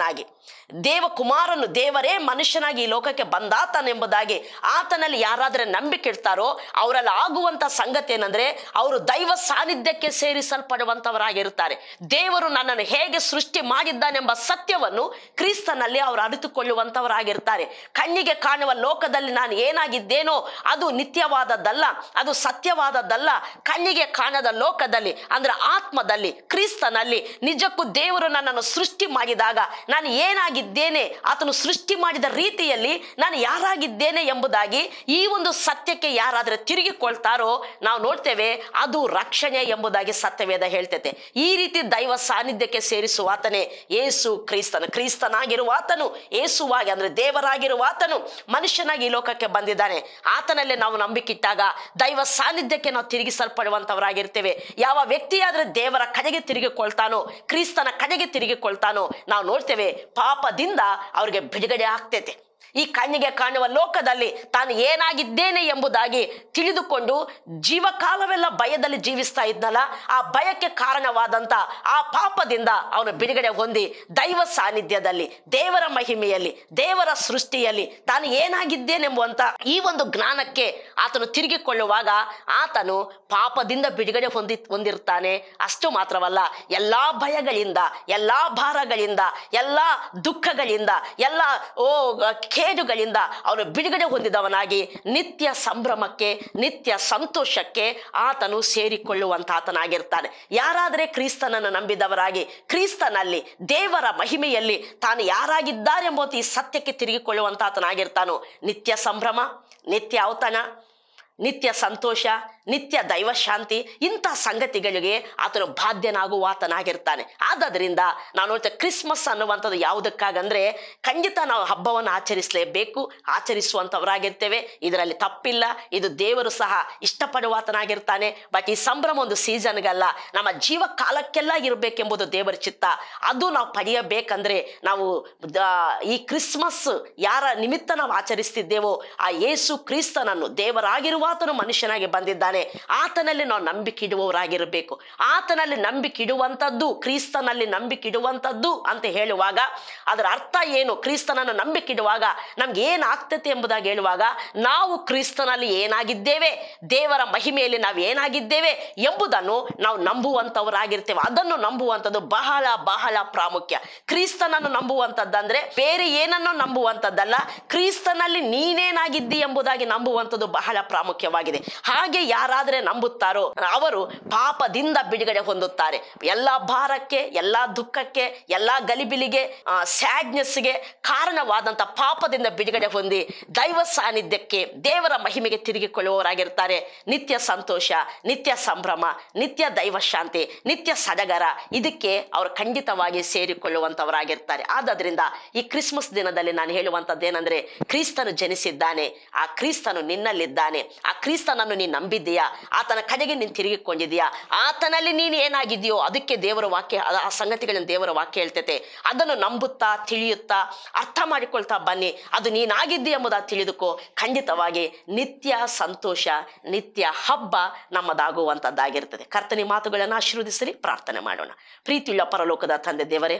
ದೇವಕುಮಾರನು ದೇವರೇ ಮನುಷ್ಯನಾಗಿ ಈ ಲೋಕಕ್ಕೆ ಬಂದಾತನೆಂಬುದಾಗಿ ಆತನಲ್ಲಿ ಯಾರಾದರೆ ನಂಬಿಕೆ ಇಡ್ತಾರೋ ಅವರಲ್ಲಿ ಆಗುವಂತ ಸಂಗತಿ ಏನಂದ್ರೆ ಅವರು ದೈವ ಸಾನ್ನಿಧ್ಯಕ್ಕೆ ಸೇರಿಸಲ್ಪಡುವಂತವರಾಗಿರುತ್ತಾರೆ ದೇವರು ನನ್ನನ್ನು ಹೇಗೆ ಸೃಷ್ಟಿ ಮಾಡಿದ್ದಾನೆಂಬ ಸತ್ಯವನ್ನು ಕ್ರಿಸ್ತನಲ್ಲಿ ಅವರು ಅರಿತುಕೊಳ್ಳುವಂತವರಾಗಿರ್ತಾರೆ ಕಣ್ಣಿಗೆ ಕಾಣುವ ಲೋಕದಲ್ಲಿ ನಾನು ಏನಾಗಿದ್ದೇನೋ ಅದು ನಿತ್ಯವಾದದ್ದಲ್ಲ ಅದು ಸತ್ಯವಾದದ್ದಲ್ಲ ಕಣ್ಣಿಗೆ ಕಾಣದ ಲೋಕದಲ್ಲಿ ಅಂದ್ರೆ ಆತ್ಮದಲ್ಲಿ ಕ್ರಿಸ್ತನಲ್ಲಿ ನಿಜಕ್ಕೂ ದೇವರು ನನ್ನನ್ನು ಸೃಷ್ಟಿ ಮಾಡಿದಾಗ ನಾನು ಏನಾಗಿದ್ದೇನೆ ಆತನು ಸೃಷ್ಟಿ ಮಾಡಿದ ರೀತಿಯಲ್ಲಿ ನಾನು ಯಾರಾಗಿದ್ದೇನೆ ಎಂಬುದಾಗಿ ಈ ಒಂದು ಸತ್ಯಕ್ಕೆ ಯಾರಾದ್ರೆ ತಿರುಗಿಕೊಳ್ತಾರೋ ನಾವು ನೋಡ್ತೇವೆ ಅದು ರಕ್ಷಣೆ ಎಂಬುದಾಗಿ ಸತ್ಯವೇದ ಹೇಳ್ತೈತೆ ಈ ರೀತಿ ದೈವ ಸಾನ್ನಿಧ್ಯಕ್ಕೆ ಸೇರಿಸುವ ಆತನೇ ಏಸು ಕ್ರಿಸ್ತನು ಕ್ರಿಸ್ತನಾಗಿರುವ ಆತನು ಏಸುವಾಗಿ ಅಂದ್ರೆ ದೇವರಾಗಿರುವ ಆತನು ಮನುಷ್ಯನಾಗಿ ಈ ಲೋಕಕ್ಕೆ ಬಂದಿದ್ದಾನೆ ಆತನಲ್ಲೇ ನಾವು ನಂಬಿಕಿಟ್ಟಾಗ ದೈವ ಸಾನ್ನಿಧ್ಯಕ್ಕೆ ನಾವು ತಿರುಗಿಸಲ್ಪಡುವಂತವರಾಗಿರ್ತೇವೆ ಯಾವ ವ್ಯಕ್ತಿಯಾದ್ರೆ ದೇವರ ಕಡೆಗೆ ತಿರುಗಿಕೊಳ್ತಾನೋ ಕ್ರಿಸ್ತನ ಕಡೆಗೆ ತಿರುಗಿಕೊಳ್ತಾನೋ ನಾವು ನೋಡ್ತೇವೆ ಪಾಪದಿಂದ ಅವ್ರಿಗೆ ಬಿಡುಗಡೆ ಆಗ್ತೈತೆ ಈ ಕಣ್ಣಿಗೆ ಕಾಣುವ ಲೋಕದಲ್ಲಿ ತಾನು ಏನಾಗಿದ್ದೇನೆ ಎಂಬುದಾಗಿ ತಿಳಿದುಕೊಂಡು ಜೀವಕಾಲವೆಲ್ಲ ಭಯದಲ್ಲಿ ಜೀವಿಸ್ತಾ ಇದ್ನಲ್ಲ ಆ ಭಯಕ್ಕೆ ಕಾರಣವಾದಂತ ಆ ಪಾಪದಿಂದ ಅವನು ಬಿಡುಗಡೆ ಹೊಂದಿ ದೈವ ಸಾನ್ನಿಧ್ಯದಲ್ಲಿ ದೇವರ ಮಹಿಮೆಯಲ್ಲಿ ದೇವರ ಸೃಷ್ಟಿಯಲ್ಲಿ ತಾನು ಏನಾಗಿದ್ದೇನೆಂಬುವಂತ ಈ ಒಂದು ಜ್ಞಾನಕ್ಕೆ ಆತನು ತಿರುಗಿಕೊಳ್ಳುವಾಗ ಆತನು ಪಾಪದಿಂದ ಬಿಡುಗಡೆ ಹೊಂದಿ ಹೊಂದಿರ್ತಾನೆ ಅಷ್ಟು ಮಾತ್ರವಲ್ಲ ಎಲ್ಲಾ ಭಯಗಳಿಂದ ಎಲ್ಲಾ ಭಾರಗಳಿಂದ ಎಲ್ಲಾ ದುಃಖಗಳಿಂದ ಎಲ್ಲ ಓ ಖೇಡುಗಳಿಂದ ಅವನು ಬಿಡುಗಡೆ ಹೊಂದಿದವನಾಗಿ ನಿತ್ಯ ಸಂಭ್ರಮಕ್ಕೆ ನಿತ್ಯ ಸಂತೋಷಕ್ಕೆ ಆತನು ಸೇರಿಕೊಳ್ಳುವಂತ ಆತನಾಗಿರ್ತಾನೆ ಯಾರಾದರೆ ಕ್ರಿಸ್ತನನ್ನು ನಂಬಿದವರಾಗಿ ಕ್ರಿಸ್ತನಲ್ಲಿ ದೇವರ ಮಹಿಮೆಯಲ್ಲಿ ತಾನು ಯಾರಾಗಿದ್ದಾರೆಂಬ ಈ ಸತ್ಯಕ್ಕೆ ತಿರುಗಿಕೊಳ್ಳುವಂತ ಆತನಾಗಿರ್ತಾನೋ ನಿತ್ಯ ಸಂಭ್ರಮ ನಿತ್ಯ ಔತಣ ನಿತ್ಯ ಸಂತೋಷ ನಿತ್ಯ ದೈವ ಶಾಂತಿ ಇಂಥ ಸಂಗತಿಗಳಿಗೆ ಆತನು ಬಾಧ್ಯನಾಗುವ ಆತನಾಗಿರ್ತಾನೆ ಆದದ್ರಿಂದ ನಾವು ನೋಡ್ತೇವೆ ಕ್ರಿಸ್ಮಸ್ ಅನ್ನುವಂಥದ್ದು ಯಾವುದಕ್ಕಾಗಂದ್ರೆ ಖಂಡಿತ ನಾವು ಹಬ್ಬವನ್ನು ಆಚರಿಸಲೇಬೇಕು ಆಚರಿಸುವಂಥವರಾಗಿರ್ತೇವೆ ಇದರಲ್ಲಿ ತಪ್ಪಿಲ್ಲ ಇದು ದೇವರು ಸಹ ಇಷ್ಟಪಡುವ ಆತನಾಗಿರ್ತಾನೆ ಬಟ್ ಈ ಸಂಭ್ರಮ ಒಂದು ಸೀಸನ್ಗಲ್ಲ ನಮ್ಮ ಜೀವ ಕಾಲಕ್ಕೆಲ್ಲ ಇರಬೇಕೆಂಬುದು ದೇವರ ಚಿತ್ತ ಅದು ನಾವು ಪಡೆಯಬೇಕಂದ್ರೆ ನಾವು ದ- ಈ ಕ್ರಿಸ್ಮಸ್ ಯಾರ ನಿಮಿತ್ತ ನಾವು ಆಚರಿಸ್ತಿದ್ದೇವೋ ಆ ಯೇಸು ಕ್ರಿಸ್ತನನ್ನು ದೇವರಾಗಿರುವ ಆತನು ಮನುಷ್ಯನಾಗಿ ಬಂದಿದ್ದಾನೆ ಆತನಲ್ಲಿ ನಾವು ನಂಬಿಕೆ ಇಡುವವರಾಗಿರಬೇಕು ಆತನಲ್ಲಿ ನಂಬಿಕೆ ಇಡುವಂಥದ್ದು ಕ್ರಿಸ್ತನಲ್ಲಿ ನಂಬಿಕೆ ಇಡುವಂಥದ್ದು ಅಂತ ಹೇಳುವಾಗ ಅದರ ಅರ್ಥ ಏನು ಕ್ರಿಸ್ತನನ್ನು ನಂಬಿಕೆ ಇಡುವಾಗ ನಮ್ಗೆ ಏನಾಗ್ತತೆ ಎಂಬುದಾಗಿ ಹೇಳುವಾಗ ನಾವು ಕ್ರಿಸ್ತನಲ್ಲಿ ಏನಾಗಿದ್ದೇವೆ ದೇವರ ಮಹಿಮೆಯಲ್ಲಿ ನಾವು ಏನಾಗಿದ್ದೇವೆ ಎಂಬುದನ್ನು ನಾವು ನಂಬುವಂಥವರಾಗಿರ್ತೇವೆ ಅದನ್ನು ನಂಬುವಂಥದ್ದು ಬಹಳ ಬಹಳ ಪ್ರಾಮುಖ್ಯ ಕ್ರಿಸ್ತನನ್ನು ನಂಬುವಂಥದ್ದಂದ್ರೆ ಬೇರೆ ಏನನ್ನೋ ನಂಬುವಂಥದ್ದಲ್ಲ ಕ್ರಿಸ್ತನಲ್ಲಿ ನೀನೇನಾಗಿದ್ದಿ ಎಂಬುದಾಗಿ ನಂಬುವಂಥದ್ದು ಬಹಳ ಪ್ರಾಮುಖ್ಯವಾಗಿದೆ ಹಾಗೆ ಯಾರಾದರೆ ನಂಬುತ್ತಾರೋ ಅವರು ಪಾಪದಿಂದ ಬಿಡುಗಡೆ ಹೊಂದುತ್ತಾರೆ ಎಲ್ಲ ಭಾರಕ್ಕೆ ಎಲ್ಲ ದುಃಖಕ್ಕೆ ಎಲ್ಲ ಗಲಿಬಿಲಿಗೆ ಸ್ಯಾಡ್ನೆಸ್ಗೆ ಕಾರಣವಾದಂಥ ಪಾಪದಿಂದ ಬಿಡುಗಡೆ ಹೊಂದಿ ದೈವ ಸಾನ್ನಿಧ್ಯಕ್ಕೆ ದೇವರ ಮಹಿಮೆಗೆ ತಿರುಗಿಕೊಳ್ಳುವವರಾಗಿರ್ತಾರೆ ನಿತ್ಯ ಸಂತೋಷ ನಿತ್ಯ ಸಂಭ್ರಮ ನಿತ್ಯ ದೈವ ಶಾಂತಿ ನಿತ್ಯ ಸಡಗರ ಇದಕ್ಕೆ ಅವರು ಖಂಡಿತವಾಗಿ ಸೇರಿಕೊಳ್ಳುವಂಥವರಾಗಿರ್ತಾರೆ ಆದದ್ರಿಂದ ಈ ಕ್ರಿಸ್ಮಸ್ ದಿನದಲ್ಲಿ ನಾನು ಹೇಳುವಂಥದ್ದೇನೆಂದ್ರೆ ಕ್ರಿಸ್ತನು ಜನಿಸಿದ್ದಾನೆ ಆ ಕ್ರಿಸ್ತನು ನಿನ್ನಲ್ಲಿದ್ದಾನೆ ಆ ಕ್ರಿಸ್ತನನ್ನು ನೀನು ನಂಬಿದ್ದೀಯಾ ಆತನ ಕಡೆಗೆ ನೀನು ತಿರುಗಿಕೊಂಡಿದೀಯಾ ಆತನಲ್ಲಿ ನೀನು ಏನಾಗಿದೆಯೋ ಅದಕ್ಕೆ ದೇವರ ವಾಕ್ಯ ಆ- ಆ ಸಂಗತಿಗಳನ್ನು ದೇವರ ವಾಕ್ಯ ಹೇಳ್ತೈತೆ ಅದನ್ನು ನಂಬುತ್ತಾ ತಿಳಿಯುತ್ತಾ ಅರ್ಥ ಮಾಡಿಕೊಳ್ತಾ ಬನ್ನಿ ಅದು ನೀನಾಗಿದ್ದಿ ಎಂಬುದಾಗಿ ತಿಳಿದುಕೋ ಖಂಡಿತವಾಗಿ ನಿತ್ಯ ಸಂತೋಷ ನಿತ್ಯ ಹಬ್ಬ ನಮ್ಮದಾಗುವಂಥದ್ದಾಗಿರ್ತದೆ ಕರ್ತನಿ ಮಾತುಗಳನ್ನು ಆಶೀರ್ವದಿಸಲಿ ಪ್ರಾರ್ಥನೆ ಮಾಡೋಣ ಪ್ರೀತಿಯುಳ್ಳ ಪರಲೋಕದ ತಂದೆ ದೇವರೇ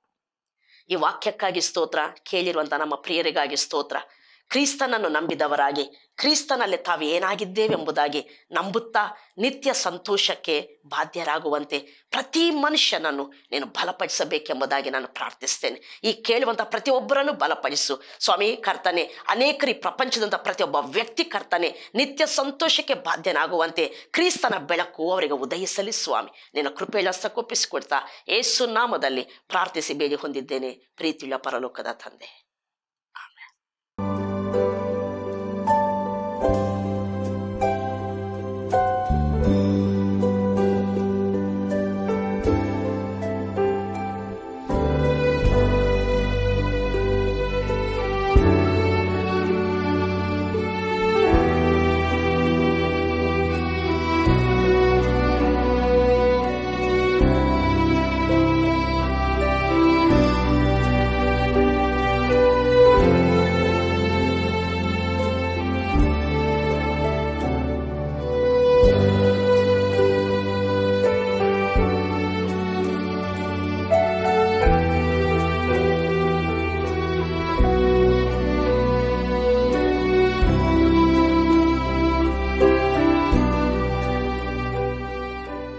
ಈ ವಾಕ್ಯಕ್ಕಾಗಿ ಸ್ತೋತ್ರ ಕೇಳಿರುವಂಥ ನಮ್ಮ ಪ್ರಿಯರಿಗಾಗಿ ಸ್ತೋತ್ರ ಕ್ರಿಸ್ತನನ್ನು ನಂಬಿದವರಾಗಿ ಕ್ರಿಸ್ತನಲ್ಲಿ ತಾವು ಏನಾಗಿದ್ದೇವೆಂಬುದಾಗಿ ನಂಬುತ್ತಾ ನಿತ್ಯ ಸಂತೋಷಕ್ಕೆ ಬಾಧ್ಯರಾಗುವಂತೆ ಪ್ರತಿ ಮನುಷ್ಯನನ್ನು ನೀನು ಬಲಪಡಿಸಬೇಕೆಂಬುದಾಗಿ ನಾನು ಪ್ರಾರ್ಥಿಸ್ತೇನೆ ಈ ಕೇಳುವಂಥ ಪ್ರತಿಯೊಬ್ಬರನ್ನು ಬಲಪಡಿಸು ಸ್ವಾಮಿ ಕರ್ತನೆ ಅನೇಕರಿ ಪ್ರಪಂಚದಂಥ ಪ್ರತಿಯೊಬ್ಬ ವ್ಯಕ್ತಿ ಕರ್ತನೆ ನಿತ್ಯ ಸಂತೋಷಕ್ಕೆ ಬಾಧ್ಯನಾಗುವಂತೆ ಕ್ರಿಸ್ತನ ಬೆಳಕು ಅವರಿಗೆ ಉದಯಿಸಲಿ ಸ್ವಾಮಿ ನಿನ್ನ ಕೃಪೆಯಲ್ಲಿ ಹಸ್ತಕ್ಕೊಪ್ಪಿಸಿಕೊಡ್ತಾ ಏಸು ನಾಮದಲ್ಲಿ ಪ್ರಾರ್ಥಿಸಿ ಬೇಡಿ ಹೊಂದಿದ್ದೇನೆ ಪ್ರೀತಿಯುಳ್ಳ ಪರಲೋಕದ ತಂದೆ